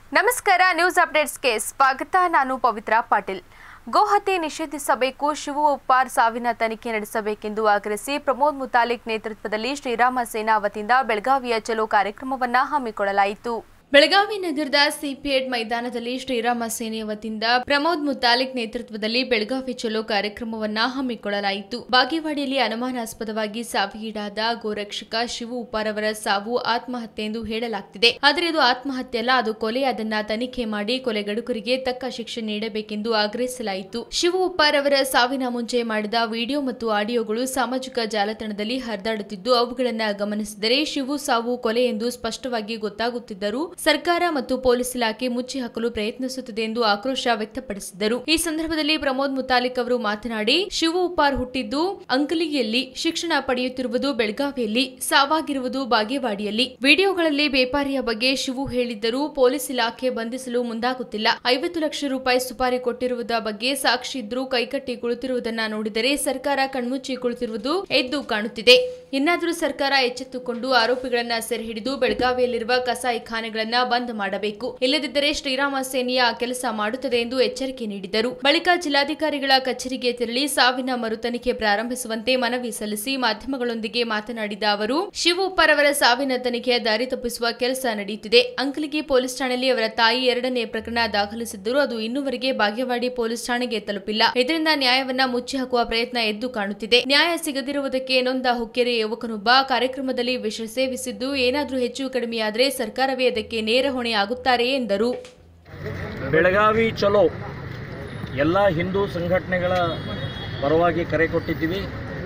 ನಮಸ್ಕಾರ ನ್ಯೂಸ್ ಅಪ್ಡೇಟ್ಸ್ಗೆ ಸ್ವಾಗತ ನಾನು ಪವಿತ್ರ ಪಾಟೀಲ್ ಗೋಹತ್ಯೆ ನಿಷೇಧಿಸಬೇಕು ಶಿವು ಉಪ್ಪಾರ್ ಸಾವಿನ ತನಿಖೆ ನಡೆಸಬೇಕೆಂದು ಆಗ್ರಹಿಸಿ ಪ್ರಮೋದ್ ಮುತಾಲಿಕ್ ನೇತೃತ್ವದಲ್ಲಿ ಶ್ರೀರಾಮ ಸೇನಾ ವತಿಯಿಂದ ಬೆಳಗಾವಿಯ ಚಲೋ ಕಾರ್ಯಕ್ರಮವನ್ನು ಹಮ್ಮಿಕೊಳ್ಳಲಾಯಿತು ಬೆಳಗಾವಿ ನಗರದ ಸಿಪಿಎಡ್ ಮೈದಾನದಲ್ಲಿ ಶ್ರೀರಾಮ ಸೇನೆಯ ವತಿಯಿಂದ ಪ್ರಮೋದ್ ಮುತಾಲಿಕ್ ನೇತೃತ್ವದಲ್ಲಿ ಬೆಳಗಾವಿ ಚಲೋ ಕಾರ್ಯಕ್ರಮವನ್ನ ಹಮ್ಮಿಕೊಳ್ಳಲಾಯಿತು ಬಾಗೇವಾಡಿಯಲ್ಲಿ ಅನುಮಾನಾಸ್ಪದವಾಗಿ ಸಾವಿಗೀಡಾದ ಗೋರಕ್ಷಕ ಶಿವು ಉಪ್ಪಾರ್ ಅವರ ಸಾವು ಆತ್ಮಹತ್ಯೆ ಎಂದು ಹೇಳಲಾಗ್ತಿದೆ ಆದರೆ ಇದು ಆತ್ಮಹತ್ಯೆ ಅಲ್ಲ ಅದು ಕೊಲೆ ಅದನ್ನ ತನಿಖೆ ಮಾಡಿ ಕೊಲೆಗಡುಕರಿಗೆ ತಕ್ಕ ಶಿಕ್ಷೆ ನೀಡಬೇಕೆಂದು ಆಗ್ರಹಿಸಲಾಯಿತು ಶಿವು ಉಪ್ಪಾರ್ ಅವರ ಸಾವಿನ ಮುಂಚೆ ಮಾಡಿದ ವಿಡಿಯೋ ಮತ್ತು ಆಡಿಯೋಗಳು ಸಾಮಾಜಿಕ ಜಾಲತಾಣದಲ್ಲಿ ಹರಿದಾಡುತ್ತಿದ್ದು ಅವುಗಳನ್ನ ಗಮನಿಸಿದರೆ ಶಿವು ಸಾವು ಕೊಲೆ ಎಂದು ಸ್ಪಷ್ಟವಾಗಿ ಗೊತ್ತಾಗುತ್ತಿದ್ದರೂ ಸರ್ಕಾರ ಮತ್ತು ಪೊಲೀಸ್ ಇಲಾಖೆ ಮುಚ್ಚಿ ಹಾಕಲು ಪ್ರಯತ್ನಿಸುತ್ತಿದೆ ಎಂದು ಆಕ್ರೋಶ ವ್ಯಕ್ತಪಡಿಸಿದರು ಈ ಸಂದರ್ಭದಲ್ಲಿ ಪ್ರಮೋದ್ ಮುತಾಲಿಕ್ ಅವರು ಮಾತನಾಡಿ ಶಿವು ಉಪ್ಪಾರ್ ಹುಟ್ಟಿದ್ದು ಅಂಕಲಿಯಲ್ಲಿ ಶಿಕ್ಷಣ ಪಡೆಯುತ್ತಿರುವುದು ಬೆಳಗಾವಿಯಲ್ಲಿ ಸಾವಾಗಿರುವುದು ಬಾಗೇವಾಡಿಯಲ್ಲಿ ವಿಡಿಯೋಗಳಲ್ಲಿ ಬೇಪಾರಿಯ ಬಗ್ಗೆ ಶಿವು ಹೇಳಿದ್ದರೂ ಪೊಲೀಸ್ ಇಲಾಖೆ ಬಂಧಿಸಲು ಮುಂದಾಗುತ್ತಿಲ್ಲ ಐವತ್ತು ಲಕ್ಷ ರೂಪಾಯಿ ಸುಪಾರಿ ಕೊಟ್ಟಿರುವುದ ಬಗ್ಗೆ ಸಾಕ್ಷಿ ಇದ್ರೂ ಕೈಕಟ್ಟಿ ಕುಳಿತಿರುವುದನ್ನ ನೋಡಿದರೆ ಸರ್ಕಾರ ಕಣ್ಮುಚ್ಚಿ ಕುಳಿತಿರುವುದು ಎದ್ದು ಕಾಣುತ್ತಿದೆ ಇನ್ನಾದರೂ ಸರ್ಕಾರ ಎಚ್ಚೆತ್ತುಕೊಂಡು ಆರೋಪಿಗಳನ್ನ ಸೆರೆ ಹಿಡಿದು ಬೆಳಗಾವಿಯಲ್ಲಿರುವ ಕಸಾಯಿಖಾನೆಗಳನ್ನ ಬಂದ್ ಮಾಡಬೇಕು ಇಲ್ಲದಿದ್ದರೆ ಶ್ರೀರಾಮ ಸೇನೆಯ ಕೆಲಸ ಮಾಡುತ್ತದೆ ಎಂದು ಎಚ್ಚರಿಕೆ ನೀಡಿದರು ಬಳಿಕ ಜಿಲ್ಲಾಧಿಕಾರಿಗಳ ಕಚೇರಿಗೆ ತೆರಳಿ ಸಾವಿನ ಮರು ತನಿಖೆ ಪ್ರಾರಂಭಿಸುವಂತೆ ಮನವಿ ಸಲ್ಲಿಸಿ ಮಾಧ್ಯಮಗಳೊಂದಿಗೆ ಮಾತನಾಡಿದ ಅವರು ಶಿವು ಉಪ್ಪರ್ ಅವರ ಸಾವಿನ ತನಿಖೆಯ ದಾರಿ ತಪ್ಪಿಸುವ ಕೆಲಸ ನಡೆಯುತ್ತಿದೆ ಅಂಕಲಿಗಿ ಪೊಲೀಸ್ ಠಾಣೆಯಲ್ಲಿ ಅವರ ತಾಯಿ ಎರಡನೇ ಪ್ರಕರಣ ದಾಖಲಿಸಿದ್ದರೂ ಅದು ಇನ್ನೂವರೆಗೆ ಬಾಗೇವಾಡಿ ಪೊಲೀಸ್ ಠಾಣೆಗೆ ತಲುಪಿಲ್ಲ ಇದರಿಂದ ನ್ಯಾಯವನ್ನ ಮುಚ್ಚಿ ಹಾಕುವ ಪ್ರಯತ್ನ ಎದ್ದು ಕಾಣುತ್ತಿದೆ ನ್ಯಾಯ ಸಿಗದಿರುವುದಕ್ಕೆ ನೊಂದ ಹುಕ್ಕೆರೆ ಯುವಕನೊಬ್ಬ ಕಾರ್ಯಕ್ರಮದಲ್ಲಿ ವಿಷ ಸೇವಿಸಿದ್ದು ಏನಾದರೂ ಹೆಚ್ಚು ಕಡಿಮೆಯಾದರೆ ಸರ್ಕಾರವೇ ಅದಕ್ಕೆ ನೇರ ಹೊಣೆ ಆಗುತ್ತಾರೆ ಎಂದರು ಬೆಳಗಾವಿ ಚಲೋ ಎಲ್ಲ ಹಿಂದೂ ಸಂಘಟನೆಗಳ ಪರವಾಗಿ ಕರೆ ಕೊಟ್ಟಿದ್ದೀವಿ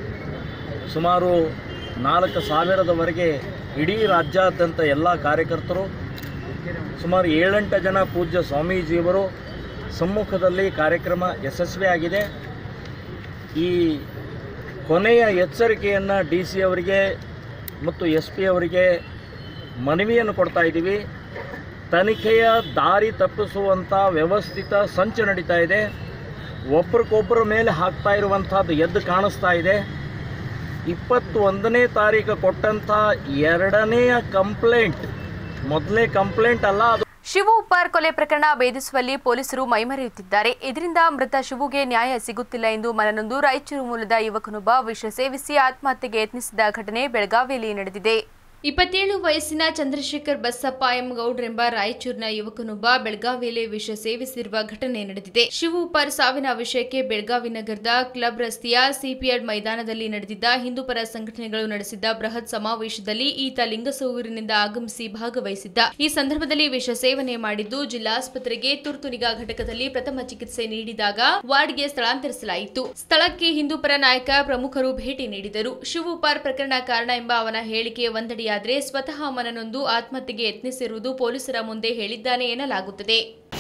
ಸುಮಾರು ನಾಲ್ಕು ಸಾವಿರದವರೆಗೆ ಇಡೀ ರಾಜ್ಯಾದ್ಯಂತ ಎಲ್ಲ ಕಾರ್ಯಕರ್ತರು ಸುಮಾರು ಏಳೆಂಟು ಜನ ಪೂಜ್ಯ ಸ್ವಾಮೀಜಿಯವರು ಸಮ್ಮುಖದಲ್ಲಿ ಕಾರ್ಯಕ್ರಮ ಯಶಸ್ವಿಯಾಗಿದೆ ಈ ಕೊನೆಯ ಎಚ್ಚರಿಕೆಯನ್ನು ಡಿ ಸಿ ಅವರಿಗೆ ಮತ್ತು ಎಸ್ ಪಿ ಅವರಿಗೆ ಮನವಿಯನ್ನು ಕೊಡ್ತಾ ಇದ್ದೀವಿ ತನಿಖೆಯ ದಾರಿ ತಪ್ಪಿಸುವಂಥ ವ್ಯವಸ್ಥಿತ ಸಂಚು ನಡೀತಾ ಇದೆ ಒಬ್ರಿಗೊಬ್ಬರ ಮೇಲೆ ಹಾಕ್ತಾ ಇರುವಂಥದ್ದು ಎದ್ದು ಕಾಣಿಸ್ತಾ ಇದೆ ಇಪ್ಪತ್ತೊಂದನೇ ತಾರೀಕು ಕೊಟ್ಟಂಥ ಎರಡನೆಯ ಕಂಪ್ಲೇಂಟ್ ಮೊದಲನೇ ಕಂಪ್ಲೇಂಟ್ ಅಲ್ಲ ಅದು ಶಿವು ಉಪ್ಪಾರ್ ಕೊಲೆ ಪ್ರಕರಣ ಭೇದಿಸುವಲ್ಲಿ ಪೊಲೀಸರು ಮೈಮರೆಯುತ್ತಿದ್ದಾರೆ ಇದರಿಂದ ಮೃತ ಶಿವುಗೆ ನ್ಯಾಯ ಸಿಗುತ್ತಿಲ್ಲ ಎಂದು ಮನನೊಂದು ರಾಯಚೂರು ಮೂಲದ ಯುವಕನೊಬ್ಬ ವಿಷ ಸೇವಿಸಿ ಆತ್ಮಹತ್ಯೆಗೆ ಯತ್ನಿಸಿದ ಘಟನೆ ಬೆಳಗಾವಿಯಲ್ಲಿ ನಡೆದಿದೆ ಇಪ್ಪತ್ತೇಳು ವಯಸ್ಸಿನ ಚಂದ್ರಶೇಖರ್ ಬಸಪ್ಪ ಎಂ ಗೌಡ್ರೆಂಬ ರಾಯಚೂರಿನ ಯುವಕನೊಬ್ಬ ಬೆಳಗಾವಿಯಲ್ಲಿ ವಿಷ ಸೇವಿಸಿರುವ ಘಟನೆ ನಡೆದಿದೆ ಶಿವು ಉಪ್ಪಾರ್ ಸಾವಿನ ವಿಷಯಕ್ಕೆ ಬೆಳಗಾವಿ ನಗರದ ಕ್ಲಬ್ ರಸ್ತೆಯ ಸಿಪಿಎಡ್ ಮೈದಾನದಲ್ಲಿ ನಡೆದಿದ್ದ ಹಿಂದೂಪರ ಸಂಘಟನೆಗಳು ನಡೆಸಿದ್ದ ಬೃಹತ್ ಸಮಾವೇಶದಲ್ಲಿ ಈತ ಲಿಂಗಸೂರಿನಿಂದ ಆಗಮಿಸಿ ಭಾಗವಹಿಸಿದ್ದ ಈ ಸಂದರ್ಭದಲ್ಲಿ ವಿಷ ಸೇವನೆ ಮಾಡಿದ್ದು ಜಿಲ್ಲಾಸ್ಪತ್ರೆಗೆ ತುರ್ತು ನಿಗಾ ಘಟಕದಲ್ಲಿ ಪ್ರಥಮ ಚಿಕಿತ್ಸೆ ನೀಡಿದಾಗ ವಾರ್ಡ್ಗೆ ಸ್ಥಳಾಂತರಿಸಲಾಯಿತು ಸ್ಥಳಕ್ಕೆ ಹಿಂದೂಪರ ನಾಯಕ ಪ್ರಮುಖರು ಭೇಟಿ ನೀಡಿದರು ಶಿವು ಉಪ್ಪಾರ್ ಪ್ರಕರಣ ಕಾರಣ ಎಂಬ ಅವನ ಹೇಳಿಕೆ ಒಂದಡಿಯಾದರೆ ಸ್ವತಃ ಮನನೊಂದು ಆತ್ಮಹತ್ಯೆಗೆ ಯತ್ನಿಸಿರುವುದು ಪೊಲೀಸರ ಮುಂದೆ ಹೇಳಿದ್ದಾನೆ ಎನ್ನಲಾಗುತ್ತದೆ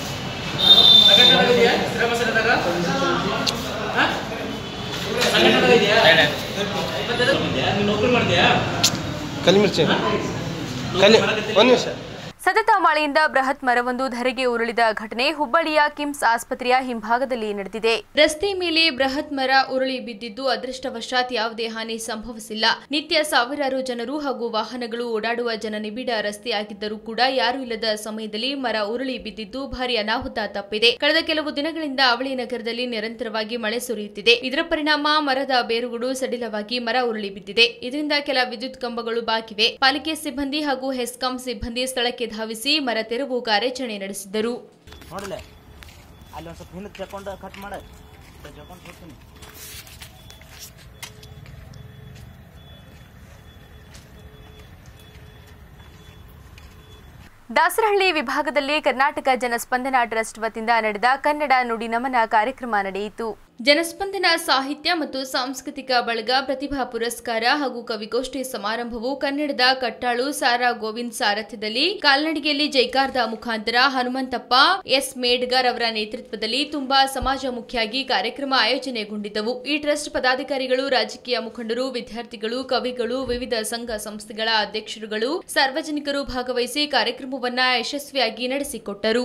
ಕಲಿ ಮಿರ್ಚಿ ಕಲಿ ಒಂದು ನಿಮಿಷ ಸತತ ಮಳೆಯಿಂದ ಬೃಹತ್ ಮರವೊಂದು ಧರೆಗೆ ಉರುಳಿದ ಘಟನೆ ಹುಬ್ಬಳ್ಳಿಯ ಕಿಮ್ಸ್ ಆಸ್ಪತ್ರೆಯ ಹಿಂಭಾಗದಲ್ಲಿ ನಡೆದಿದೆ ರಸ್ತೆ ಮೇಲೆ ಬೃಹತ್ ಮರ ಉರುಳಿ ಬಿದ್ದಿದ್ದು ಅದೃಷ್ಟವಶಾತ್ ಯಾವುದೇ ಹಾನಿ ಸಂಭವಿಸಿಲ್ಲ ನಿತ್ಯ ಸಾವಿರಾರು ಜನರು ಹಾಗೂ ವಾಹನಗಳು ಓಡಾಡುವ ಜನನಿಬಿಡ ರಸ್ತೆಯಾಗಿದ್ದರೂ ಕೂಡ ಯಾರೂ ಇಲ್ಲದ ಸಮಯದಲ್ಲಿ ಮರ ಉರುಳಿ ಬಿದ್ದಿದ್ದು ಭಾರಿ ಅನಾಹುತ ತಪ್ಪಿದೆ ಕಳೆದ ಕೆಲವು ದಿನಗಳಿಂದ ಅವಳಿ ನಗರದಲ್ಲಿ ನಿರಂತರವಾಗಿ ಮಳೆ ಸುರಿಯುತ್ತಿದೆ ಇದರ ಪರಿಣಾಮ ಮರದ ಬೇರುಗಳು ಸಡಿಲವಾಗಿ ಮರ ಉರುಳಿ ಬಿದ್ದಿದೆ ಇದರಿಂದ ಕೆಲ ವಿದ್ಯುತ್ ಕಂಬಗಳು ಬಾಕಿವೆ ಪಾಲಿಕೆ ಸಿಬ್ಬಂದಿ ಹಾಗೂ ಹೆಸ್ಕಾಂ ಸಿಬ್ಬಂದಿ ಸ್ಥಳಕ್ಕೆ ಧಾವಿಸಿ ಮರ ತೆರವು ಕಾರ್ಯಾಚರಣೆ ನಡೆಸಿದರು ನೋಡಲೆ ಅಲ್ಲಿ ಒಂದು ಸ್ವಲ್ಪ ಹಿಂದಕ್ಕೆ ತಗೊಂಡು ಕಟ್ ಮಾಡ ತಗೊಂಡು ಕೊಡ್ತೀನಿ ದಾಸರಹಳ್ಳಿ ವಿಭಾಗದಲ್ಲಿ ಕರ್ನಾಟಕ ಜನಸ್ಪಂದನ ಟ್ರಸ್ಟ್ ವತಿಯಿಂದ ನಡೆದ ಕನ್ನಡ ನುಡಿ ನಮನ ಕಾರ್ಯಕ್ರಮ ನಡೆಯಿತು ಜನಸ್ಪಂದನ ಸಾಹಿತ್ಯ ಮತ್ತು ಸಾಂಸ್ಕೃತಿಕ ಬಳಗ ಪ್ರತಿಭಾ ಪುರಸ್ಕಾರ ಹಾಗೂ ಕವಿಗೋಷ್ಠಿ ಸಮಾರಂಭವು ಕನ್ನಡದ ಕಟ್ಟಾಳು ಸಾರಾ ಗೋವಿಂದ್ ಸಾರಥ್ಯದಲ್ಲಿ ಕಾಲ್ನಡಿಗೆಯಲ್ಲಿ ಜೈಕಾರದ ಮುಖಾಂತರ ಹನುಮಂತಪ್ಪ ಎಸ್ ಮೇಡ್ಗರ್ ಅವರ ನೇತೃತ್ವದಲ್ಲಿ ತುಂಬಾ ಸಮಾಜಮುಖಿಯಾಗಿ ಕಾರ್ಯಕ್ರಮ ಆಯೋಜನೆಗೊಂಡಿದ್ದವು ಈ ಟ್ರಸ್ಟ್ ಪದಾಧಿಕಾರಿಗಳು ರಾಜಕೀಯ ಮುಖಂಡರು ವಿದ್ಯಾರ್ಥಿಗಳು ಕವಿಗಳು ವಿವಿಧ ಸಂಘ ಸಂಸ್ಥೆಗಳ ಅಧ್ಯಕ್ಷರುಗಳು ಸಾರ್ವಜನಿಕರು ಭಾಗವಹಿಸಿ ಕಾರ್ಯಕ್ರಮವನ್ನ ಯಶಸ್ವಿಯಾಗಿ ನಡೆಸಿಕೊಟ್ಟರು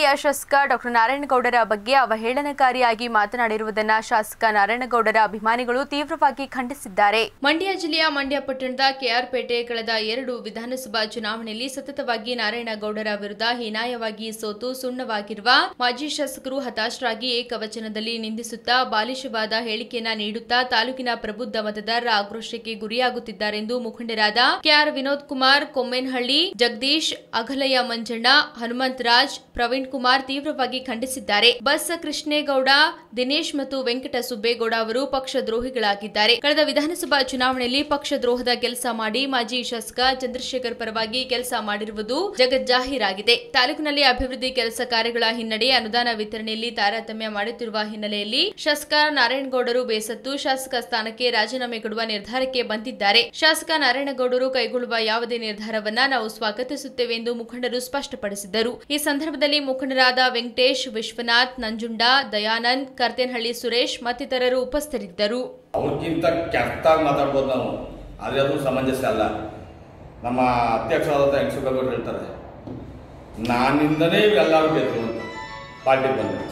ಹಾವೇರಿಯ ಶಾಸಕ ಡಾಕ್ಟರ್ ನಾರಾಯಣಗೌಡರ ಬಗ್ಗೆ ಅವಹೇಳನಕಾರಿಯಾಗಿ ಮಾತನಾಡಿರುವುದನ್ನು ಶಾಸಕ ನಾರಾಯಣಗೌಡರ ಅಭಿಮಾನಿಗಳು ತೀವ್ರವಾಗಿ ಖಂಡಿಸಿದ್ದಾರೆ ಮಂಡ್ಯ ಜಿಲ್ಲೆಯ ಮಂಡ್ಯ ಪಟ್ಟಣದ ಕೆಆರ್ಪೇಟೆ ಕಳೆದ ಎರಡು ವಿಧಾನಸಭಾ ಚುನಾವಣೆಯಲ್ಲಿ ಸತತವಾಗಿ ನಾರಾಯಣಗೌಡರ ವಿರುದ್ಧ ಹೀನಾಯವಾಗಿ ಸೋತು ಸುಣ್ಣವಾಗಿರುವ ಮಾಜಿ ಶಾಸಕರು ಹತಾಶರಾಗಿ ಏಕವಚನದಲ್ಲಿ ನಿಂದಿಸುತ್ತಾ ಬಾಲಿಶವಾದ ಹೇಳಿಕೆಯನ್ನ ನೀಡುತ್ತಾ ತಾಲೂಕಿನ ಪ್ರಬುದ್ಧ ಮತದಾರರ ಆಕ್ರೋಶಕ್ಕೆ ಗುರಿಯಾಗುತ್ತಿದ್ದಾರೆಂದು ಮುಖಂಡರಾದ ಕೆಆರ್ ವಿನೋದ್ ಕುಮಾರ್ ಕೊಮ್ಮೇನಹಳ್ಳಿ ಜಗದೀಶ್ ಅಘಲಯ್ಯ ಮಂಜಣ್ಣ ಹನುಮಂತರಾಜ್ ಪ್ರವೀಣ್ ಕುಮಾರ್ ತೀವ್ರವಾಗಿ ಖಂಡಿಸಿದ್ದಾರೆ ಬಸ್ ಕೃಷ್ಣೇಗೌಡ ದಿನೇಶ್ ಮತ್ತು ವೆಂಕಟ ಸುಬ್ಬೇಗೌಡ ಅವರು ಪಕ್ಷ ದ್ರೋಹಿಗಳಾಗಿದ್ದಾರೆ ಕಳೆದ ವಿಧಾನಸಭಾ ಚುನಾವಣೆಯಲ್ಲಿ ಪಕ್ಷ ದ್ರೋಹದ ಕೆಲಸ ಮಾಡಿ ಮಾಜಿ ಶಾಸಕ ಚಂದ್ರಶೇಖರ್ ಪರವಾಗಿ ಕೆಲಸ ಮಾಡಿರುವುದು ಜಗಜ್ಜಾಹೀರಾಗಿದೆ ತಾಲೂಕಿನಲ್ಲಿ ಅಭಿವೃದ್ಧಿ ಕೆಲಸ ಕಾರ್ಯಗಳ ಹಿನ್ನಡೆ ಅನುದಾನ ವಿತರಣೆಯಲ್ಲಿ ತಾರತಮ್ಯ ಮಾಡುತ್ತಿರುವ ಹಿನ್ನೆಲೆಯಲ್ಲಿ ಶಾಸಕ ನಾರಾಯಣಗೌಡರು ಬೇಸತ್ತು ಶಾಸಕ ಸ್ಥಾನಕ್ಕೆ ರಾಜೀನಾಮೆ ಕೊಡುವ ನಿರ್ಧಾರಕ್ಕೆ ಬಂದಿದ್ದಾರೆ ಶಾಸಕ ನಾರಾಯಣಗೌಡರು ಕೈಗೊಳ್ಳುವ ಯಾವುದೇ ನಿರ್ಧಾರವನ್ನ ನಾವು ಸ್ವಾಗತಿಸುತ್ತೇವೆ ಎಂದು ಮುಖಂಡರು ಸ್ಪಷ್ಟಪಡಿಸಿದರು ಈ ಸಂದರ್ಭದಲ್ಲಿ ಮುಖಂಡರಾದ ವೆಂಕಟೇಶ್ ವಿಶ್ವನಾಥ್ ನಂಜುಂಡ ದಯಾನಂದ್ ಕರ್ತೇನಹಳ್ಳಿ ಸುರೇಶ್ ಮತ್ತಿತರರು ಉಪಸ್ಥಿತರಿದ್ದರು ಅವ್ರಿಗಿಂತ ಕೆಟ್ಟಾಗಿ ಮಾತಾಡ್ಬೋದು ನಾವು ಆದರೆ ಅದು ಸಮಂಜಸ ಅಲ್ಲ ನಮ್ಮ ಅಧ್ಯಕ್ಷರಾದಂಥ ಹೆಂಗಸುಗೌಡರು ಹೇಳ್ತಾರೆ ನಾನಿಂದನೇ ಎಲ್ಲರೂ ಗೆದ್ರು ಅಂತ ಪಾರ್ಟಿಗೆ ಬಂದರು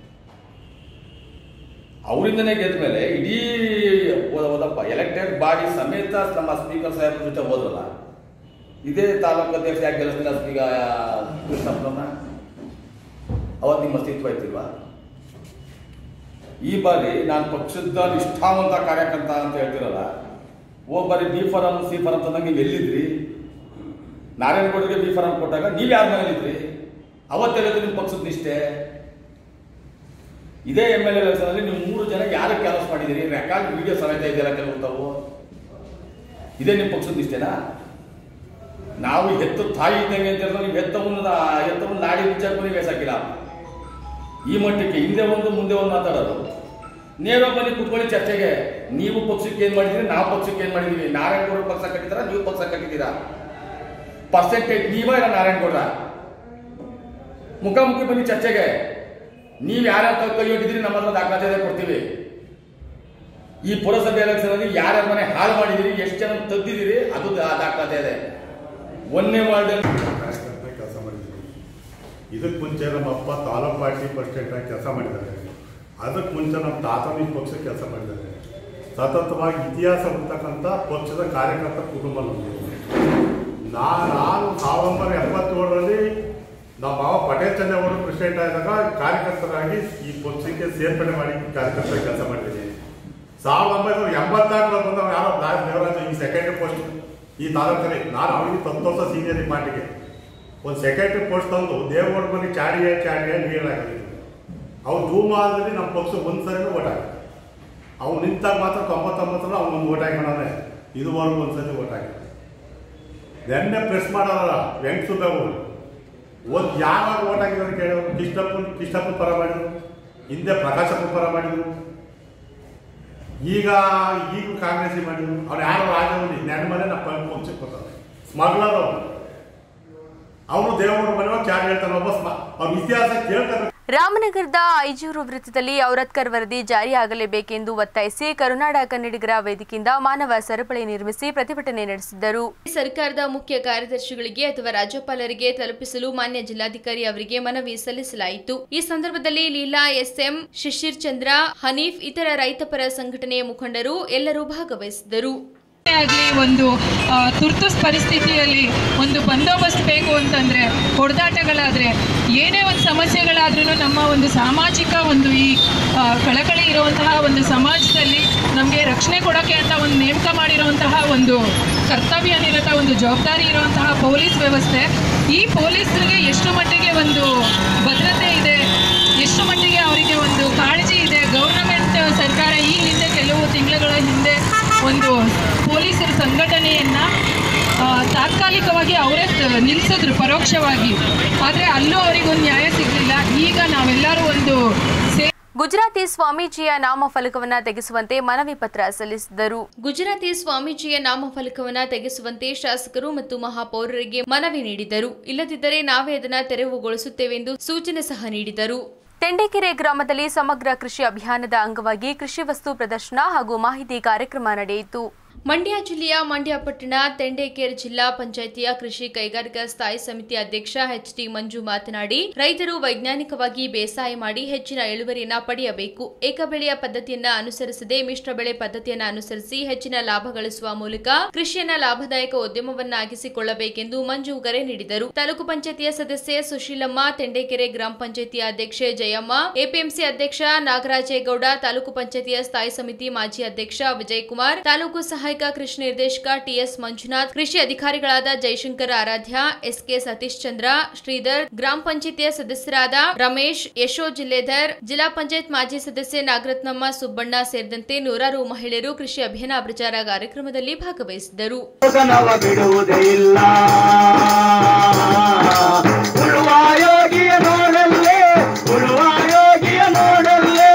ಅವರಿಂದನೇ ಗೆದ್ದ ಮೇಲೆ ಇಡೀ ಹೋದಪ್ಪ ಎಲೆಕ್ಟೆಡ್ ಬಾಡಿ ಸಮೇತ ನಮ್ಮ ಸ್ಪೀಕರ್ ಸಾಹೇಬ್ರ ಜೊತೆ ಹೋದ್ರಲ್ಲ ಇದೇ ತಾಲೂಕು ಅಧ್ಯಕ್ಷ ಯಾಕೆ ಗೆಲ್ಲಿಸ್ತಿಲ್ಲ ಸ್ಪೀಕರ್ ಕೃಷ್ಣಪ್ಪನವ್ರನ್ನ ಅವತ್ತು ನಿಮ್ಮ ಅಸ್ತಿತ್ವ ಇರ್ತಿಲ್ವಾ ಈ ಬಾರಿ ನಾನು ಪಕ್ಷದ ನಿಷ್ಠಾವಂತ ಕಾರ್ಯಕರ್ತ ಅಂತ ಹೇಳ್ತಿರಲ್ಲ ಹೋಗ್ ಬಾರಿ ಬಿ ಫಾರಂ ಸಿ ಫಾರಂ ತಂದಾಗ ನೀವು ಎಲ್ಲಿದ್ರಿ ನಾರಾಯಣಗೌಡರಿಗೆ ಬಿ ಫಾರಂ ಕೊಟ್ಟಾಗ ನೀವು ಯಾರ ಮನೇಲಿದ್ರಿ ಅವತ್ತೆಲ್ಲದು ನಿಮ್ಮ ಪಕ್ಷದ ನಿಷ್ಠೆ ಇದೇ ಎಮ್ ಎಲ್ ಎಲೆಕ್ಷನಲ್ಲಿ ನೀವು ಮೂರು ಜನ ಯಾರು ಕೆಲಸ ಮಾಡಿದಿರಿ ರೆಕಾರ್ಡ್ ವಿಡಿಯೋ ಸಮೇತ ಇದೆಯಲ್ಲ ಕೆಲವು ತಾವು ಇದೇ ನಿಮ್ಮ ಪಕ್ಷದ ನಿಷ್ಠೆನಾ ನಾವು ಹೆತ್ತು ತಾಯಿ ಇದ್ದಂಗೆ ಅಂತ ಹೇಳಿದ್ರೆ ನೀವು ಹೆತ್ತವನ್ನು ಹೆತ್ತವನ್ನು ನಾಡಿ ವಿಚಾರಕ್ಕೂ ನೀವು ಎಸಾಕಿಲ್ಲ ಈ ಮಟ್ಟಕ್ಕೆ ಹಿಂದೆ ಒಂದು ಮುಂದೆ ಒಂದು ಮಾತಾಡೋದು ನೇರ ಬನ್ನಿ ಕುತ್ಕೊಳ್ಳಿ ಚರ್ಚೆಗೆ ನೀವು ಪಕ್ಷಕ್ಕೆ ಏನ್ ಮಾಡಿದ್ರಿ ನಾವು ಪಕ್ಷಕ್ಕೆ ಏನ್ ಮಾಡಿದೀವಿ ನಾರಾಯಣಗೌಡ ಪಕ್ಷ ಕಟ್ಟಿದಾರ ನೀವು ಪಕ್ಷ ಕಟ್ಟಿದ್ದೀರಾ ಪರ್ಸೆಂಟೇಜ್ ನೀವ ಇಲ್ಲ ನಾರಾಯಣಗೌಡ ಮುಖಾಮುಖಿ ಬನ್ನಿ ಚರ್ಚೆಗೆ ನೀವು ಯಾರ್ಯಾರ ಕೈ ಹೊಟ್ಟಿದ್ರಿ ನಮ್ಮ ಹತ್ರ ದಾಖಲಾತಿ ಕೊಡ್ತೀವಿ ಈ ಪುರಸಭೆ ಎಲೆಕ್ಷನ್ ಅಲ್ಲಿ ಯಾರ್ಯಾರ ಮನೆ ಹಾಳು ಮಾಡಿದಿರಿ ಎಷ್ಟು ಜನ ತೆಗ್ದಿದ್ದೀರಿ ಅದು ದಾ- ದಾಖಲಾತಿ ಇದೆ ಒಂದನೇ ವಾರ್ಡ್ ಕಾರ್ಯಕರ್ತನಾಗಿ ಕೆಲಸ ಮಾಡಿದ್ದೀನಿ ಇದಕ್ಕೆ ಮುಂಚೆ ನಮ್ಮ ಅಪ್ಪ ತಾಲೂಕ್ ಪಾರ್ಟಿ ಪ್ರೆಸಿಡೆಂಟಾಗಿ ಕೆಲಸ ಮಾಡಿದ್ದಾರೆ ಅದಕ್ಕೆ ಮುಂಚೆ ನಮ್ಮ ತಾತನ ಈ ಪಕ್ಷ ಕೆಲಸ ಮಾಡಿದ್ದಾರೆ ಸತತವಾಗಿ ಇತಿಹಾಸ ಇರ್ತಕ್ಕಂಥ ಪಕ್ಷದ ಕಾರ್ಯಕರ್ತ ಕುಟುಂಬ ನಮ್ಮದು ನಾ ನಾನು ಸಾವಿರದ ಒಂಬೈನೂರ ಎಪ್ಪತ್ತೇಳರಲ್ಲಿ ನಮ್ಮ ಮಾವ ಪಟೇಲ್ ಚಂದ್ರಗೌಡ ಪ್ರೆಸಿಡೆಂಟ್ ಆದಾಗ ಕಾರ್ಯಕರ್ತರಾಗಿ ಈ ಪಕ್ಷಕ್ಕೆ ಸೇರ್ಪಡೆ ಮಾಡಿ ಕಾರ್ಯಕರ್ತರ ಕೆಲಸ ಮಾಡಿದ್ದೀನಿ ಸಾವಿರದ ಒಂಬೈನೂರ ಎಂಬತ್ತಾರರಲ್ಲಿ ಬಂದವ ಯಾರೋ ಬ್ಲಾಕ್ ದೇವರಾಜ್ ಈ ಸೆಕೆಂಡ್ರಿ ಪೋಸ್ಟ್ ಈ ತಾಲೂಕಲ್ಲಿ ನಾನು ಅವನಿಗೆ ಹತ್ತು ವರ್ಷ ಸೀನಿಯರ್ ಈ ಪಾರ್ಟಿಗೆ ಒಂದು ಸೆಕ್ರೆಟರಿ ಪೋಸ್ಟ್ ತಂದು ದೇವಗೌಡ ಮನೆ ಚಾಡಿಯ ಚಾಡಿಯ ನೀಡಲಾಗಿದೆ ಅವ್ರು ಧೂಮಾದಲ್ಲಿ ನಮ್ಮ ಪಕ್ಷ ಒಂದು ಸರಿನೂ ಓಟ್ ಹಾಕಿ ಅವ್ನು ನಿಂತಾಗ ಮಾತ್ರ ತೊಂಬತ್ತೊಂಬತ್ತರಲ್ಲಿ ಅವ್ನು ಒಂದು ಓಟ್ ಹಾಕೊಂಡವನೆ ಇದುವರೆಗೂ ಒಂದು ಸತಿ ಓಟ್ ಹಾಕಿ ನೆನ್ನೆ ಪ್ರೆಸ್ ಮಾಡೋರಲ್ಲ ವೆಂಕಟಸುಬ್ಬವರು ಒಂದು ಯಾವಾಗ ಓಟ್ ಹಾಕಿದ್ರು ಕೇಳೋರು ಕಿಷ್ಟಪ್ಪನ್ ಕಿಷ್ಟಪ್ಪನ ಪರ ಮಾಡಿದ್ರು ಹಿಂದೆ ಪ್ರಕಾಶಪ್ಪನ ಪರ ಮಾಡಿದ್ರು ಈಗ ಈಗ ಕಾಂಗ್ರೆಸ್ ಮಾಡಿದ್ರು ಅವ್ರು ಯಾರೋ ರಾಜವಲ್ಲಿ ನೆನ ಮನೆ ನಮ್ಮ ಪಕ್ಷಕ್ಕೆ ಬರ್ತಾರೆ ಸ್ಮಗ್ಲರ್ ಅವರು ಅವನು ದೇವರ ಮನೆ ಚಾಡಿ ಹೇಳ್ತಾನೆ ಒಬ್ಬ ಸ್ಮ ಅವ್ರ ಇತಿಹಾಸ ಕೇಳ್ತಾರೆ ರಾಮನಗರದ ಐಜೂರು ವೃತ್ತದಲ್ಲಿ ಔರತ್ಕರ್ ವರದಿ ಜಾರಿಯಾಗಲೇಬೇಕೆಂದು ಒತ್ತಾಯಿಸಿ ಕರುನಾಡ ಕನ್ನಡಿಗರ ವೇದಿಕೆಯಿಂದ ಮಾನವ ಸರಪಳಿ ನಿರ್ಮಿಸಿ ಪ್ರತಿಭಟನೆ ನಡೆಸಿದ್ದರು ಸರ್ಕಾರದ ಮುಖ್ಯ ಕಾರ್ಯದರ್ಶಿಗಳಿಗೆ ಅಥವಾ ರಾಜ್ಯಪಾಲರಿಗೆ ತಲುಪಿಸಲು ಮಾನ್ಯ ಜಿಲ್ಲಾಧಿಕಾರಿ ಅವರಿಗೆ ಮನವಿ ಸಲ್ಲಿಸಲಾಯಿತು ಈ ಸಂದರ್ಭದಲ್ಲಿ ಲೀಲಾ ಎಸ್ಎಂ ಶಿಶಿರ್ ಚಂದ್ರ ಹನೀಫ್ ಇತರ ರೈತಪರ ಸಂಘಟನೆಯ ಮುಖಂಡರು ಎಲ್ಲರೂ ಭಾಗವಹಿಸಿದ್ದರು ಆಗಲಿ ಒಂದು ಆ, ತುರ್ತು ಪರಿಸ್ಥಿತಿಯಲ್ಲಿ ಒಂದು ಬಂದೋಬಸ್ತ್ ಬೇಕು ಅಂತಂದರೆ ಹೊಡೆದಾಟಗಳಾದರೆ ಏನೇ ಒಂದು ಸಮಸ್ಯೆಗಳಾದ್ರೂ ನಮ್ಮ ಒಂದು ಸಾಮಾಜಿಕ ಒಂದು ಈ ಆ, ಕಳಕಳಿ ಇರುವಂತಹ ಒಂದು ಸಮಾಜದಲ್ಲಿ ನಮಗೆ ರಕ್ಷಣೆ ಕೊಡೋಕ್ಕೆ ಅಂತ ಒಂದು ನೇಮಕ ಮಾಡಿರುವಂತಹ ಒಂದು ಕರ್ತವ್ಯ ನಿರತ ಒಂದು ಜವಾಬ್ದಾರಿ ಇರುವಂತಹ ಪೊಲೀಸ್ ವ್ಯವಸ್ಥೆ ಈ ಪೊಲೀಸರಿಗೆ ಎಷ್ಟು ಮಟ್ಟಿಗೆ ಒಂದು ಭದ್ರತೆ ಇದೆ ಎಷ್ಟು ಮಟ್ಟಿಗೆ ಅವರಿಗೆ ಒಂದು ಕಾಳಜಿ ಇದೆ ಗೌರ್ನಮೆಂಟ್ ಸರ್ಕಾರ ಈ ಹಿಂದೆ ಕೆಲವು ತಿಂಗಳುಗಳ ಹಿಂದೆ ಒಂದು ಪೊಲೀಸರ ಸಂಘಟನೆಯನ್ನ ಆ, ತಾತ್ಕಾಲಿಕವಾಗಿ ಅವರೇ ನಿಲ್ಲಿಸಿದ್ರು ಪರೋಕ್ಷವಾಗಿ ಆದರೆ ಅಲ್ಲೂ ಅವರಿಗೊಂದು ನ್ಯಾಯ ಸಿಗಲಿಲ್ಲ ಈಗ ನಾವೆಲ್ಲರೂ ಒಂದು ಸೇ ಗುಜರಾತಿ ಸ್ವಾಮೀಜಿಯ ನಾಮಫಲಕವನ್ನ ತೆಗೆಸುವಂತೆ ಮನವಿ ಪತ್ರ ಸಲ್ಲಿಸಿದರು ಗುಜರಾತಿ ಸ್ವಾಮೀಜಿಯ ನಾಮಫಲಕವನ್ನ ತೆಗೆಸುವಂತೆ ಶಾಸಕರು ಮತ್ತು ಮಹಾಪೌರರಿಗೆ ಮನವಿ ನೀಡಿದರು ಇಲ್ಲದಿದ್ದರೆ ನಾವೇ ಅದನ್ನ ತೆರವುಗೊಳಿಸುತ್ತೇವೆ ಎಂದು ಸೂಚನೆ ಸಹ ನೀಡಿದರು ತೆಂಡೆಕೆರೆ ಗ್ರಾಮದಲ್ಲಿ ಸಮಗ್ರ ಕೃಷಿ ಅಭಿಯಾನದ ಅಂಗವಾಗಿ ಕೃಷಿ ವಸ್ತು ಪ್ರದರ್ಶನ ಹಾಗೂ ಮಾಹಿತಿ ಕಾರ್ಯಕ್ರಮ ನಡೆಯಿತು ಮಂಡ್ಯ ಜಿಲ್ಲೆಯ ಮಂಡ್ಯ ಪಟ್ಟಣ ತೆಂಡೇಕೇರ್ ಜಿಲ್ಲಾ ಪಂಚಾಯಿತಿಯ ಕೃಷಿ ಕೈಗಾರಿಕಾ ಸ್ಥಾಯಿ ಸಮಿತಿ ಅಧ್ಯಕ್ಷ ಎಚ್ ಟಿ ಮಂಜು ಮಾತನಾಡಿ ರೈತರು ವೈಜ್ಞಾನಿಕವಾಗಿ ಬೇಸಾಯ ಮಾಡಿ ಹೆಚ್ಚಿನ ಇಳುವರಿಯನ್ನ ಪಡೆಯಬೇಕು ಏಕಬೆಳೆಯ ಪದ್ಧತಿಯನ್ನ ಅನುಸರಿಸದೆ ಮಿಶ್ರ ಬೆಳೆ ಪದ್ಧತಿಯನ್ನ ಅನುಸರಿಸಿ ಹೆಚ್ಚಿನ ಲಾಭ ಗಳಿಸುವ ಮೂಲಕ ಕೃಷಿಯನ್ನ ಲಾಭದಾಯಕ ಉದ್ಯಮವನ್ನಾಗಿಸಿಕೊಳ್ಳಬೇಕೆಂದು ಮಂಜು ಕರೆ ನೀಡಿದರು ತಾಲೂಕು ಪಂಚಾಯತಿಯ ಸದಸ್ಯೆ ಸುಶೀಲಮ್ಮ ತೆಂಡೇಕೆರೆ ಗ್ರಾಮ ಪಂಚಾಯತಿ ಅಧ್ಯಕ್ಷೆ ಜಯಮ್ಮ ಎಪಿಎಂಸಿ ಅಧ್ಯಕ್ಷ ನಾಗರಾಜೇಗೌಡ ತಾಲೂಕು ಪಂಚಾಯತಿಯ ಸ್ಥಾಯಿ ಸಮಿತಿ ಮಾಜಿ ಅಧ್ಯಕ್ಷ ವಿಜಯಕುಮಾರ್ ತಾಲೂಕು ಸಹಾಯಕ ಕೃಷಿ ನಿರ್ದೇಶಕ ಟಿಎಸ್ ಮಂಜುನಾಥ್ ಕೃಷಿ ಅಧಿಕಾರಿಗಳಾದ ಜಯಶಂಕರ್ ಆರಾಧ್ಯ ಎಸ್ಕೆ ಸತೀಶ್ ಚಂದ್ರ ಶ್ರೀಧರ್ ಗ್ರಾಮ ಪಂಚಾಯತಿಯ ಸದಸ್ಯರಾದ ರಮೇಶ್ ಯಶೋ ಜಿಲ್ಲೆಧರ್ ಜಿಲ್ಲಾ ಪಂಚಾಯತ್ ಮಾಜಿ ಸದಸ್ಯೆ ನಾಗರತ್ನಮ್ಮ ಸುಬ್ಬಣ್ಣ ಸೇರಿದಂತೆ ನೂರಾರು ಮಹಿಳೆಯರು ಕೃಷಿ ಅಭಿಯಾನ ಪ್ರಚಾರ ಕಾರ್ಯಕ್ರಮದಲ್ಲಿ ಭಾಗವಹಿಸಿದ್ದರು ನವ ಬಿಡುವುದೇ ಇಲ್ಲ ಉಳುವ ಯೋಗಿಯ ನೋಡಲ್ಲೇ ಉಳುವ ಯೋಗಿಯ ನೋಡಲ್ಲೇ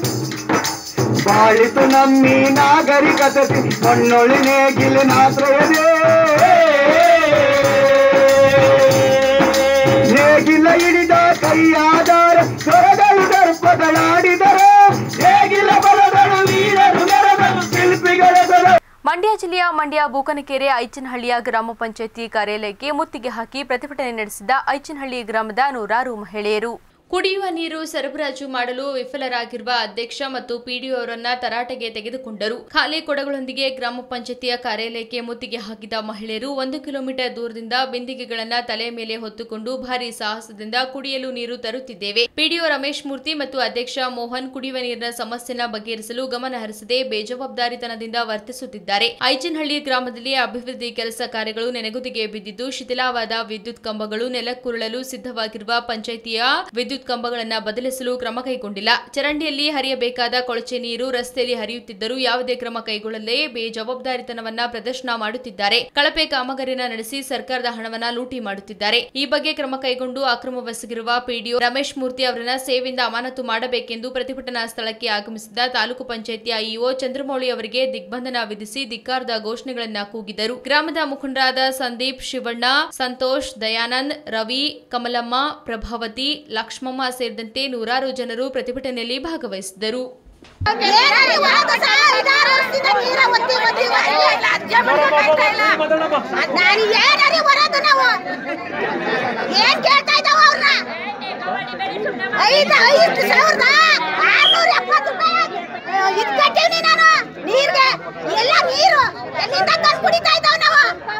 ಬಾಳಿತು ನಮ್ಮಿ ನಾಗರಿಕತೆ ಮಣ್ಣೊಳಿನೇ ಗಿಲಿನಾತ್ರಯದೇ ನೇಗಿಲ ಹಿಡಿದ ಕೈಯಾದಾರ ಸ್ವರಗಳು ದರ್ಪಗಳಾಡಿದರೆ ನೇಗಿಲ ಬಲಗಳು ವೀರರು ಮೆರೆದರು ಶಿಲ್ಪಿಗಳ ದರ ಮಂಡ್ಯ ಜಿಲ್ಲೆಯ ಮಂಡ್ಯ ಬೂಕನಕೆರೆ ಐಚನಹಳ್ಳಿಯ ಗ್ರಾಮ ಪಂಚಾಯತಿ ಕಾರ್ಯಾಲಯಕ್ಕೆ ಮುತ್ತಿಗೆ ಹಾಕಿ ಪ್ರತಿಭಟನೆ ನಡೆಸಿದ ಐಚನಹಳ್ಳಿ ಗ್ರಾಮದ ನೂರಾರು ಮಹಿಳೆಯರು ಕುಡಿಯುವ ನೀರು ಸರಬರಾಜು ಮಾಡಲು ವಿಫಲರಾಗಿರುವ ಅಧ್ಯಕ್ಷ ಮತ್ತು ಪಿಡಿಒ ಅವರನ್ನ ತರಾಟೆಗೆ ತೆಗೆದುಕೊಂಡರು ಖಾಲಿ ಕೊಡಗಳೊಂದಿಗೆ ಗ್ರಾಮ ಪಂಚಾಯತಿಯ ಕಾರ್ಯಾಲಯಕ್ಕೆ ಮುತ್ತಿಗೆ ಹಾಕಿದ ಮಹಿಳೆಯರು ಒಂದು ಕಿಲೋಮೀಟರ್ ದೂರದಿಂದ ಬಿಂದಿಗೆಗಳನ್ನ ತಲೆ ಮೇಲೆ ಹೊತ್ತುಕೊಂಡು ಭಾರಿ ಸಾಹಸದಿಂದ ಕುಡಿಯಲು ನೀರು ತರುತ್ತಿದ್ದೇವೆ ಪಿಡಿಒ ರಮೇಶ್ ಮೂರ್ತಿ ಮತ್ತು ಅಧ್ಯಕ್ಷ ಮೋಹನ್ ಕುಡಿಯುವ ನೀರಿನ ಸಮಸ್ಯೆನ ಬಗೆಹರಿಸಲು ಗಮನ ಹರಿಸದೆ ಬೇಜವಾಬ್ದಾರಿತನದಿಂದ ವರ್ತಿಸುತ್ತಿದ್ದಾರೆ ಐಚನಹಳ್ಳಿ ಗ್ರಾಮದಲ್ಲಿ ಅಭಿವೃದ್ಧಿ ಕೆಲಸ ಕಾರ್ಯಗಳು ನೆನೆಗುದಿಗೆ ಬಿದ್ದಿದ್ದು ಶಿಥಿಲವಾದ ವಿದ್ಯುತ್ ಕಂಬಗಳು ನೆಲಕ್ಕುರುಳಲು ಸಿದ್ಧವಾಗಿರುವ ಪಂಚಾಯಿತಿಯ ವಿದ್ಯುತ್ ಕಂಬಗಳನ್ನು ಬದಲಿಸಲು ಕ್ರಮ ಕೈಗೊಂಡಿಲ್ಲ ಚರಂಡಿಯಲ್ಲಿ ಹರಿಯಬೇಕಾದ ಕೊಳಚೆ ನೀರು ರಸ್ತೆಯಲ್ಲಿ ಹರಿಯುತ್ತಿದ್ದರೂ ಯಾವುದೇ ಕ್ರಮ ಕೈಗೊಳ್ಳದೆ ಬೇಜವಾಬ್ದಾರಿತನವನ್ನ ಪ್ರದರ್ಶನ ಮಾಡುತ್ತಿದ್ದಾರೆ ಕಳಪೆ ಕಾಮಗಾರಿನ ನಡೆಸಿ ಸರ್ಕಾರದ ಹಣವನ್ನ ಲೂಟಿ ಮಾಡುತ್ತಿದ್ದಾರೆ ಈ ಬಗ್ಗೆ ಕ್ರಮ ಕೈಗೊಂಡು ಅಕ್ರಮವೆಸಗಿರುವ ಪಿಡಿಒ ರಮೇಶ್ ಮೂರ್ತಿ ಅವರನ್ನ ಸೇವೆಯಿಂದ ಅಮಾನತು ಮಾಡಬೇಕೆಂದು ಪ್ರತಿಭಟನಾ ಸ್ಥಳಕ್ಕೆ ಆಗಮಿಸಿದ ತಾಲೂಕು ಪಂಚಾಯಿತಿಯ ಇಒ ಚಂದ್ರಮೌಳಿ ಅವರಿಗೆ ದಿಗ್ಬಂಧನ ವಿಧಿಸಿ ಧಿಕ್ಕಾರದ ಘೋಷಣೆಗಳನ್ನ ಕೂಗಿದರು ಗ್ರಾಮದ ಮುಖಂಡರಾದ ಸಂದೀಪ್ ಶಿವಣ್ಣ ಸಂತೋಷ್ ದಯಾನಂದ್ ರವಿ ಕಮಲಮ್ಮ ಪ್ರಭಾವತಿ ಲಕ್ಷ್ಮಮ್ಮ ಸೇರಿದಂತೆ ನೂರಾರು ಜನರು ಪ್ರತಿಭಟನೆಯಲ್ಲಿ ಭಾಗವಹಿಸಿದರು ನಾನು ಏನಾರಿ ಬರೋದು ನಾವು ಏನ್ ಕೇಳ್ತಾ ಇದ್ದಾವ ಅವ್ರನ್ನ ಐದು ಐದು ಸಾವಿರದ ಆರ್ನೂರ ಎಪ್ಪತ್ತು ರೂಪಾಯಿ ಇದು ಕಟ್ಟೀನಿ ನಾನು ನೀರ್ಗೆ ಎಲ್ಲ ನೀರು ಎಲ್ಲಿಂದ ತಂದು ಕುಡಿತಾ ಇದ್ದಾವ ನಾವು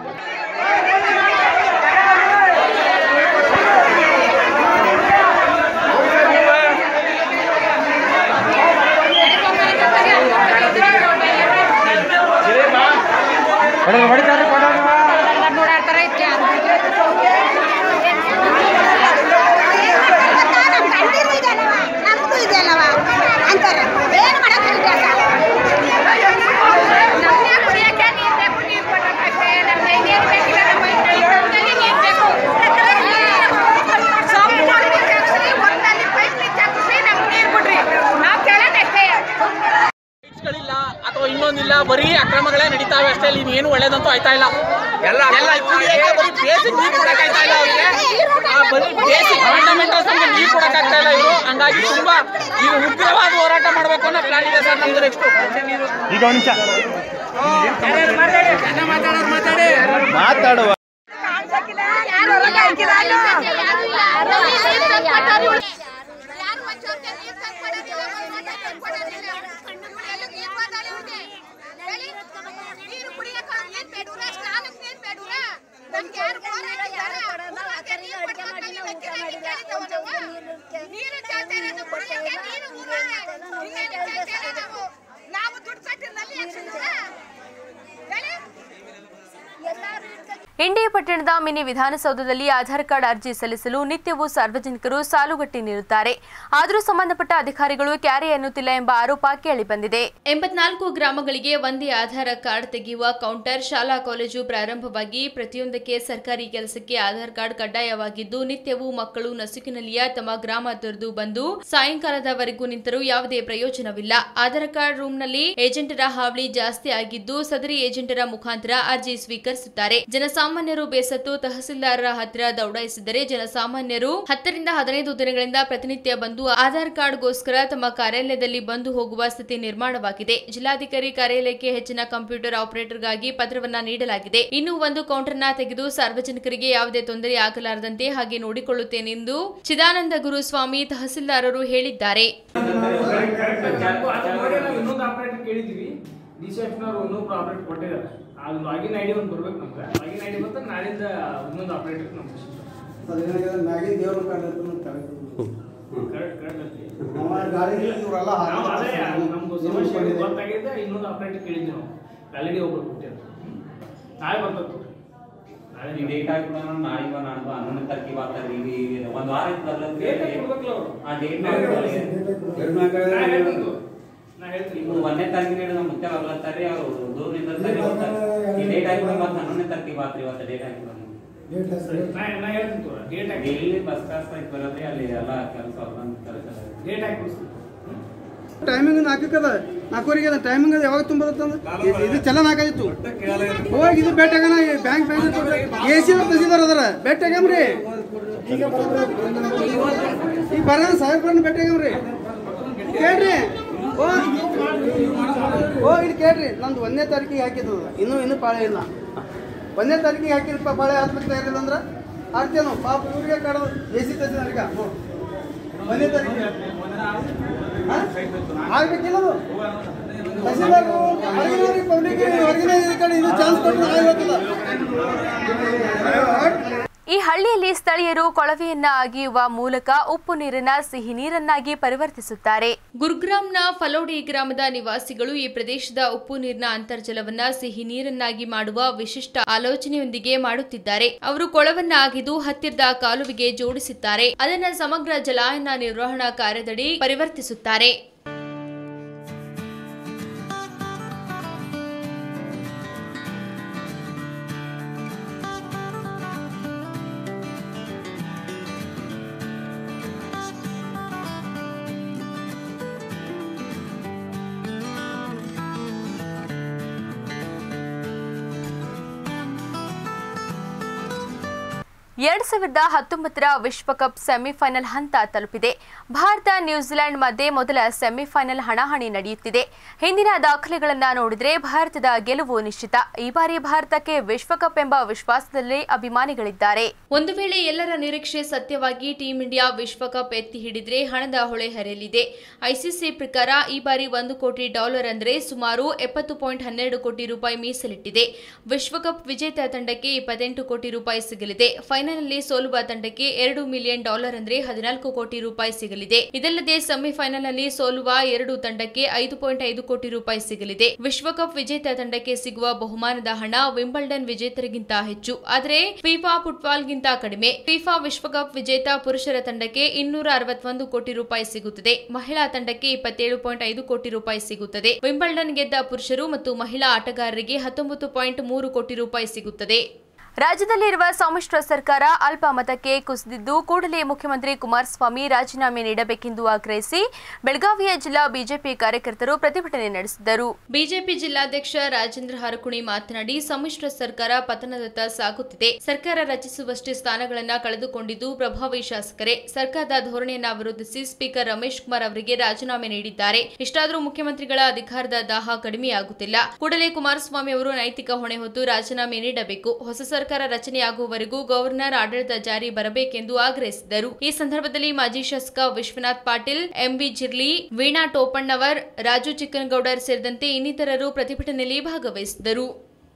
ನಮ್ಮ ಗಂಡಿರು ಇದೆಯಲ್ಲವ ನಮಗೂ ಇದೆಯಲ್ಲವ ಅಂತಾರೆ ಏನು ಮಾಡಕ್ಕಾಗಿದೆ ನಮ್ಗೆ ಕುಡಿಯಕ್ಕೆ ನೀರು ಬೇಕು ನೀರು ಕೊಡೋಕ್ಕಷ್ಟೇ ನಮ್ಗೆ ಇನ್ನೇನು ಬೇಕಿಲ್ಲ ನಮ್ಮ ಮೈನಲ್ಲಿ ನೀರು ಬೇಕು ಸೊಪ್ಪು ಹಾಕ್ಸಿ, ಹೊಲದಲ್ಲಿ ಪೈಪ್ ಲಿಂಕ್ ಹಾಕಿಸಿ ನಮ್ಗೆ ನೀರು ಕೊಡ್ರಿ ನಾವು ಕೇಳೋದಷ್ಟೇ ಗಳಿಲ್ಲ ಅಥವಾ ಇನ್ನೊಂದಿಲ್ಲ ಬರೀ ಅಕ್ರಮಗಳೇ ನಡೀತಾವೆ ಅಷ್ಟೇ ಇಲ್ಲಿ ಏನು ಒಳ್ಳೇದಂತೂ ಆಯ್ತಾ ಇಲ್ಲ ಎಲ್ಲ ಎಲ್ಲ ಕುಡಿಯಕ್ಕೆ ಬರೀ ಬೇಸಿಕ್ ನೀರು ಕೊಡಕ್ಕಾಯ್ತಾ ಇಲ್ಲ ಅವರಿಗೆ ಆ ಬರೀ ಬೇಸಿಕ್ ಫಂಡಮೆಂಟಲ್ಸ್ ನಮ್ಗೆ ನೀರು ಕೊಡಕ್ಕಾಗ್ತಾ ಇಲ್ಲ ಇವರು ಹಂಗಾಗಿ ತುಂಬಾ ಈಗ ಉಗ್ರವಾದ ಹೋರಾಟ ಮಾಡಬೇಕು ಅನ್ನೋ ಪ್ಲಾನ್ ಇದೆ ಸರ್ ನಮ್ದು ನೆಕ್ಸ್ಟ್ ಈಗ ಒಂದು ನಿಮಿಷ ಮಾತಾಡುವ ನಾವು ದುಡ್ಡು ಕಟ್ಟಿನಲ್ಲಿ ಹೇಳಿ ಇಂಡಿ ಪಟ್ಟಣದ ಮಿನಿ ವಿಧಾನಸೌಧದಲ್ಲಿ ಆಧಾರ್ ಕಾರ್ಡ್ ಅರ್ಜಿ ಸಲ್ಲಿಸಲು ನಿತ್ಯವೂ ಸಾರ್ವಜನಿಕರು ಸಾಲುಗಟ್ಟಿ ನಿಲ್ಲುತ್ತಾರೆ ಆದರೂ ಸಂಬಂಧಪಟ್ಟ ಅಧಿಕಾರಿಗಳು ಕ್ಯಾರೆ ಎನ್ನುತ್ತಿಲ್ಲ ಎಂಬ ಆರೋಪ ಕೇಳಿಬಂದಿದೆ ಎಂಬತ್ನಾಲ್ಕು ಗ್ರಾಮಗಳಿಗೆ ಒಂದೇ ಆಧಾರ್ ಕಾರ್ಡ್ ತೆಗೆಯುವ ಕೌಂಟರ್ ಶಾಲಾ ಕಾಲೇಜು ಪ್ರಾರಂಭವಾಗಿ ಪ್ರತಿಯೊಂದಕ್ಕೆ ಸರ್ಕಾರಿ ಕೆಲಸಕ್ಕೆ ಆಧಾರ್ ಕಾರ್ಡ್ ಕಡ್ಡಾಯವಾಗಿದ್ದು ನಿತ್ಯವೂ ಮಕ್ಕಳು ನಸುಕಿನಲ್ಲಿಯ ತಮ್ಮ ಗ್ರಾಮ ತೊರೆದು ಬಂದು ಸಾಯಂಕಾಲದವರೆಗೂ ನಿಂತರೂ ಯಾವುದೇ ಪ್ರಯೋಜನವಿಲ್ಲ ಆಧಾರ್ ಕಾರ್ಡ್ ರೂಮ್ನಲ್ಲಿ ಏಜೆಂಟರ ಹಾವಳಿ ಜಾಸ್ತಿ ಆಗಿದ್ದು ಸದರಿ ಏಜೆಂಟರ ಮುಖಾಂತರ ಅರ್ಜಿ ಸ್ವೀಕರಿಸುತ್ತಾರೆ ಜನಸಾಮಾನ್ಯ ಜನಸಾಮಾನ್ಯರು ಬೇಸತ್ತು ತಹಸೀಲ್ದಾರರ ಹತ್ತಿರ ದೌಡಾಯಿಸಿದರೆ ಜನಸಾಮಾನ್ಯರು ಹತ್ತರಿಂದ ಹದಿನೈದು ದಿನಗಳಿಂದ ಪ್ರತಿನಿತ್ಯ ಬಂದು ಆಧಾರ್ ಕಾರ್ಡ್ಗೋಸ್ಕರ ತಮ್ಮ ಕಾರ್ಯಾಲಯದಲ್ಲಿ ಬಂದು ಹೋಗುವ ಸ್ಥಿತಿ ನಿರ್ಮಾಣವಾಗಿದೆ ಜಿಲ್ಲಾಧಿಕಾರಿ ಕಾರ್ಯಾಲಯಕ್ಕೆ ಹೆಚ್ಚಿನ ಕಂಪ್ಯೂಟರ್ ಆಪರೇಟರ್ಗಾಗಿ ಪತ್ರವನ್ನ ನೀಡಲಾಗಿದೆ ಇನ್ನು ಒಂದು ಕೌಂಟರ್ನ ತೆಗೆದು ಸಾರ್ವಜನಿಕರಿಗೆ ಯಾವುದೇ ತೊಂದರೆ ಆಗಲಾರದಂತೆ ಹಾಗೆ ನೋಡಿಕೊಳ್ಳುತ್ತೇನೆಂದು ಚಿದಾನಂದ ಗುರುಸ್ವಾಮಿ ತಹಸೀಲ್ದಾರರು ಹೇಳಿದ್ದಾರೆ ಇನ್ನೊಂದು ಆಪರೇಟರ್ ಕೇಳಿದ್ವಿ ಡಿ ಸಿ ಎಫ್ನವ್ರು ಇನ್ನೊಬ್ರು ಆಪರೇಟರ್ ಕೊಟ್ಟಿದ್ದಾರೆ ಅದು ಲಾಗಿನ್ ಐಡಿ ಒಂದು ಬರ್ಬೇಕು ನಮ್ಗೆ ಲಾಗಿನ್ ಐಡಿ ಬಂದ್ರೆ ನಾಳಿಂದ ಇನ್ನೊಂದು ಆಪರೇಟರ್ ನಮ್ಗೆ ಮ್ಯಾಗಿನ ದೇವ್ರ ಕರೆಕ್ಟ್ ಕರೆಕ್ಟ್ ಐತಿ ನಮ್ಮ ಗಾಡಿಗೆ ಇವರೆಲ್ಲ ಹಾಕಿ ನಾವು ಅದೇ ಕಳ್ಸಿದ್ರು. ನಮ್ದು ಏನು ಸಮಸ್ಯೆ ಮಾಡಿದೆ? ಗೊತ್ತಾಗಿದೆ ಇನ್ನೊಂದು ಆಪರೇಟರ್ ಕೇಳಿದ್ವಿ ನಾವು ಆಲ್ರೆಡಿ ಒಬ್ರು ಕೊಟ್ಟಿದ್ದಾರೆ ನಾಳೆ ಬರ್ತದೆ ಈ ಡೇಟ್ ಹಾಕಿಬಿಡ ನಾಳೆ ನಾನು ಹನ್ನೊಂದನೇ ತಾರೀಕಿಗೆ ಬರ್ತಾರೆ ಈಗ ಒಂದು ವಾರ ಇತ್ತು ಬರ್ಲಂತ ಡೇಟ್ ಕೊಡ್ಬೇಕಲ್ಲ ಅವ್ರು ಆ ಡೇಟ್ ನಾ ಹೇಳ್ತೀನಿ ನಾ ಹೇಳ್ತೀನಿ ఇప్పుడు ಒಂದನೇ ತಾರೀಕಿನ ಹೇಳಿ ನಮ್ಮ ಮುಖ್ಯ ಬರ್ಲತ್ತಾರೆ ಅವರು ದೂರ ನಿಂದಿರ್ತಾರೆ ಬರ್ತಾರೆ ಈ ಡೇಟ್ ಹಾಕಿದ್ರೆ ಮತ್ತೆ ಹನ್ನೊಂದನೇ ತಾರೀಕಿಗೆ ಬಾತ್ರಿ ಇವತ್ತು ಡೇಟ್ ಹಾಕಿದ್ರೆ ನಾ ನಾ ಹೇಳ್ತೀನಿ ತೋರ ಡೇಟ್ ಹಾಕಿ ಇಲ್ಲಿ ಬಸ್ ಕಾಸ್ ಆಯ್ತು ಬರೋದ್ರಿ ಅಲ್ಲಿ ಎಲ್ಲ ಕೆಲಸ ಕೆಲಸ ಡೇಟ್ ಹಾಕಿ ಕೊಡ್ತೀನಿ ಟೈಮಿಂಗ್ ನಾಲ್ಕಕ್ಕದ ನಾಲ್ಕೂವರೆಗೆ ಅದ ಟೈಮಿಂಗ್ ಅದು ಯಾವಾಗ ತುಂಬದತ್ತಂದ ಇದು ಚಲನ ಹಾಕಾಗಿತ್ತು ಹೋಗಿ ಇದು ಬೆಟ್ಟ ಆಗೋಣ ಬ್ಯಾಂಕ್ ಎ ಸಿ ತಹಸೀಲ್ದಾರ್ ಅದರ ಬೆಟ್ಟ ಆಗಮ್ರಿ ಈಗ ಬರೋಣ ಸಾವಿರ ರೂಪಾಯಿ ಬೆಟ್ಟ ಆಗಮ್ರಿ ಕೇಳ್ರಿ ಓ ಓ ಇದು ಕೇಳ್ರಿ ನಂದು ಒಂದನೇ ತಾರೀಕಿಗೆ ಹಾಕಿದ್ದು ಇನ್ನೂ ಇನ್ನೂ ಪಾಳೆ ಇಲ್ಲ ಒಂದನೇ ತಾರೀಕಿಗೆ ಹಾಕಿರಪ್ಪ ಪಾಳೆ ಹಾಕ್ಬೇಕು ತಯಾರಿಲ್ಲ ಅಂದ್ರೆ ಹಾಕ್ತೇವೆ ನಾವು ಪಾಪ ಇವ್ರಿಗೆ ಕಾಡೋದು ಎ ಸಿ ತಹಸೀಲ್ದಾರ್ಗ ಒಂದನೇ ತಾರೀಕಿಗೆ ಆಗ್ಬೇಕಿಲ್ಲ ಅದು ತಹಸೀಲ್ದಾರರು ಹೊರಗಿನವ್ರಿಗೆ ಪಬ್ಲಿಕ್ ಹೊರಗಿನ ಈ ಕಡೆ ಇದು ಚಾನ್ಸ್ ಕೊಟ್ಟರೆ ಆಗಿಲ್ಲ ಈ ಹಳ್ಳಿಯಲ್ಲಿ ಸ್ಥಳೀಯರು ಕೊಳವೆಯನ್ನ ಅಗಿಯುವ ಮೂಲಕ ಉಪ್ಪು ನೀರನ್ನ ಸಿಹಿ ನೀರನ್ನಾಗಿ ಪರಿವರ್ತಿಸುತ್ತಾರೆ ಗುರುಗ್ರಾಮ್ನ ಫಲೋಡಿ ಗ್ರಾಮದ ನಿವಾಸಿಗಳು ಈ ಪ್ರದೇಶದ ಉಪ್ಪು ನೀರಿನ ಅಂತರ್ಜಲವನ್ನ ಸಿಹಿ ನೀರನ್ನಾಗಿ ಮಾಡುವ ವಿಶಿಷ್ಟ ಆಲೋಚನೆಯೊಂದಿಗೆ ಮಾಡುತ್ತಿದ್ದಾರೆ ಅವರು ಕೊಳವನ್ನ ಅಗಿದು ಹತ್ತಿರದ ಕಾಲುವೆಗೆ ಜೋಡಿಸುತ್ತಾರೆ ಅದನ್ನ ಸಮಗ್ರ ಜಲಾಯನ ನಿರ್ವಹಣಾ ಕಾರ್ಯದಡಿ ಪರಿವರ್ತಿಸುತ್ತಾರೆ ಎರಡ್ ಸಾವಿರದ ಹತ್ತೊಂಬತ್ತರ ವಿಶ್ವಕಪ್ ಸೆಮಿಫೈನಲ್ ಹಂತ ತಲುಪಿದೆ ಭಾರತ ನ್ಯೂಜಿಲೆಂಡ್ ಮಧ್ಯೆ ಮೊದಲ ಸೆಮಿಫೈನಲ್ ಹಣಾಹಣಿ ನಡೆಯುತ್ತಿದೆ ಹಿಂದಿನ ದಾಖಲೆಗಳನ್ನ ನೋಡಿದ್ರೆ ಭಾರತದ ಗೆಲುವು ನಿಶ್ಚಿತ ಈ ಬಾರಿ ಭಾರತಕ್ಕೆ ವಿಶ್ವಕಪ್ ಎಂಬ ವಿಶ್ವಾಸದಲ್ಲಿ ಅಭಿಮಾನಿಗಳಿದ್ದಾರೆ ಒಂದು ವೇಳೆ ಎಲ್ಲರ ನಿರೀಕ್ಷೆ ಸತ್ಯವಾಗಿ ಟೀಂ ಇಂಡಿಯಾ ವಿಶ್ವಕಪ್ ಎತ್ತಿ ಹಿಡಿದ್ರೆ ಹಣದ ಹೊಳೆ ಹರಿಯಲಿದೆ ಐಸಿಸಿ ಪ್ರಕಾರ ಈ ಬಾರಿ ಒಂದು ಕೋಟಿ ಡಾಲರ್ ಅಂದರೆ ಸುಮಾರು ಎಪ್ಪತ್ತು ಪಾಯಿಂಟ್ ಹನ್ನೆರಡು ಕೋಟಿ ರೂಪಾಯಿ ಮೀಸಲಿಟ್ಟಿದೆ ವಿಶ್ವಕಪ್ ವಿಜೇತ ತಂಡಕ್ಕೆ ಇಪ್ಪತ್ತೆಂಟು ಕೋಟಿ ರೂಪಾಯಿ ಸಿಗಲಿದೆ ಫೈನಲ್ನಲ್ಲಿ ಸೋಲುವ ತಂಡಕ್ಕೆ ಎರಡು ಮಿಲಿಯನ್ ಡಾಲರ್ ಅಂದ್ರೆ ಹದಿನಾಲ್ಕು ಕೋಟಿ ರೂಪಾಯಿ ಸಿಗಲಿದೆ ಇದಲ್ಲದೆ ಸೆಮಿಫೈನಲ್ನಲ್ಲಿ ಸೋಲುವ ಎರಡು ತಂಡಕ್ಕೆ ಐದು ಪಾಯಿಂಟ್ ಐದು ಕೋಟಿ ರೂಪಾಯಿ ಸಿಗಲಿದೆ ವಿಶ್ವಕಪ್ ವಿಜೇತ ತಂಡಕ್ಕೆ ಸಿಗುವ ಬಹುಮಾನದ ಹಣ ವಿಂಬಲ್ಡನ್ ವಿಜೇತರಿಗಿಂತ ಹೆಚ್ಚು ಆದರೆ ಫಿಫಾ ಫುಟ್ಬಾಲ್ಗಿಂತ ಕಡಿಮೆ ಫಿಫಾ ವಿಶ್ವಕಪ್ ವಿಜೇತ ಪುರುಷರ ತಂಡಕ್ಕೆ ಇನ್ನೂರ ಅರವತ್ತೊಂದು ಕೋಟಿ ರೂಪಾಯಿ ಸಿಗುತ್ತದೆ ಮಹಿಳಾ ತಂಡಕ್ಕೆ ಇಪ್ಪತ್ತೇಳು ಪಾಯಿಂಟ್ ಐದು ಕೋಟಿ ರೂಪಾಯಿ ಸಿಗುತ್ತದೆ ವಿಂಬಲ್ಡನ್ ಗೆದ್ದ ಪುರುಷರು ಮತ್ತು ಮಹಿಳಾ ಆಟಗಾರರಿಗೆ ಹತ್ತೊಂಬತ್ತು ಪಾಯಿಂಟ್ ಮೂರು ಕೋಟಿ ರೂಪಾಯಿ ಸಿಗುತ್ತದೆ ರಾಜ್ಯದಲ್ಲಿರುವ ಸಮ್ಮಿಶ್ರ ಸರ್ಕಾರ ಅಲ್ಪ ಮತಕ್ಕೆ ಕುಸಿದಿದ್ದು ಕೂಡಲೇ ಮುಖ್ಯಮಂತ್ರಿ ಕುಮಾರಸ್ವಾಮಿ ರಾಜೀನಾಮೆ ನೀಡಬೇಕೆಂದು ಆಗ್ರಹಿಸಿ ಬೆಳಗಾವಿಯ ಜಿಲ್ಲಾ ಬಿಜೆಪಿ ಕಾರ್ಯಕರ್ತರು ಪ್ರತಿಭಟನೆ ನಡೆಸಿದರು ಬಿಜೆಪಿ ಜಿಲ್ಲಾಧ್ಯಕ್ಷ ರಾಜೇಂದ್ರ ಹರಕುಣಿ ಮಾತನಾಡಿ ಸಮ್ಮಿಶ್ರ ಸರ್ಕಾರ ಪತನದತ್ತ ಸಾಗುತ್ತಿದೆ ಸರ್ಕಾರ ರಚಿಸುವಷ್ಟೇ ಸ್ಥಾನಗಳನ್ನು ಕಳೆದುಕೊಂಡಿದ್ದು ಪ್ರಭಾವಿ ಶಾಸಕರೇ ಸರ್ಕಾರದ ಧೋರಣೆಯನ್ನ ವಿರೋಧಿಸಿ ಸ್ಪೀಕರ್ ರಮೇಶ್ ಕುಮಾರ್ ಅವರಿಗೆ ರಾಜೀನಾಮೆ ನೀಡಿದ್ದಾರೆ ಇಷ್ಟಾದರೂ ಮುಖ್ಯಮಂತ್ರಿಗಳ ಅಧಿಕಾರದ ದಾಹ ಕಡಿಮೆಯಾಗುತ್ತಿಲ್ಲ ಕೂಡಲೇ ಕುಮಾರಸ್ವಾಮಿ ಅವರು ನೈತಿಕ ಹೊಣೆ ಹೊತ್ತು ರಾಜೀನಾಮೆ ನೀಡಬೇಕು ಹೊಸ ಸರ್ಕಾರ ರಚನೆಯಾಗುವವರೆಗೂ ಗವರ್ನರ್ ಆಡಳಿತ ಜಾರಿ ಬರಬೇಕೆಂದು ಆಗ್ರಹಿಸಿದರು ಈ ಸಂದರ್ಭದಲ್ಲಿ ಮಾಜಿ ಶಾಸಕ ವಿಶ್ವನಾಥ್ ಪಾಟೀಲ್ ಎಂಬಿ ಜಿರ್ಲಿ ವೀಣಾ ಟೋಪಣ್ಣವರ್ ರಾಜು ಚಿಕ್ಕನಗೌಡರ್ ಸೇರಿದಂತೆ ಇನ್ನಿತರರು ಪ್ರತಿಭಟನೆಯಲ್ಲಿ ಭಾಗವಹಿಸಿದರು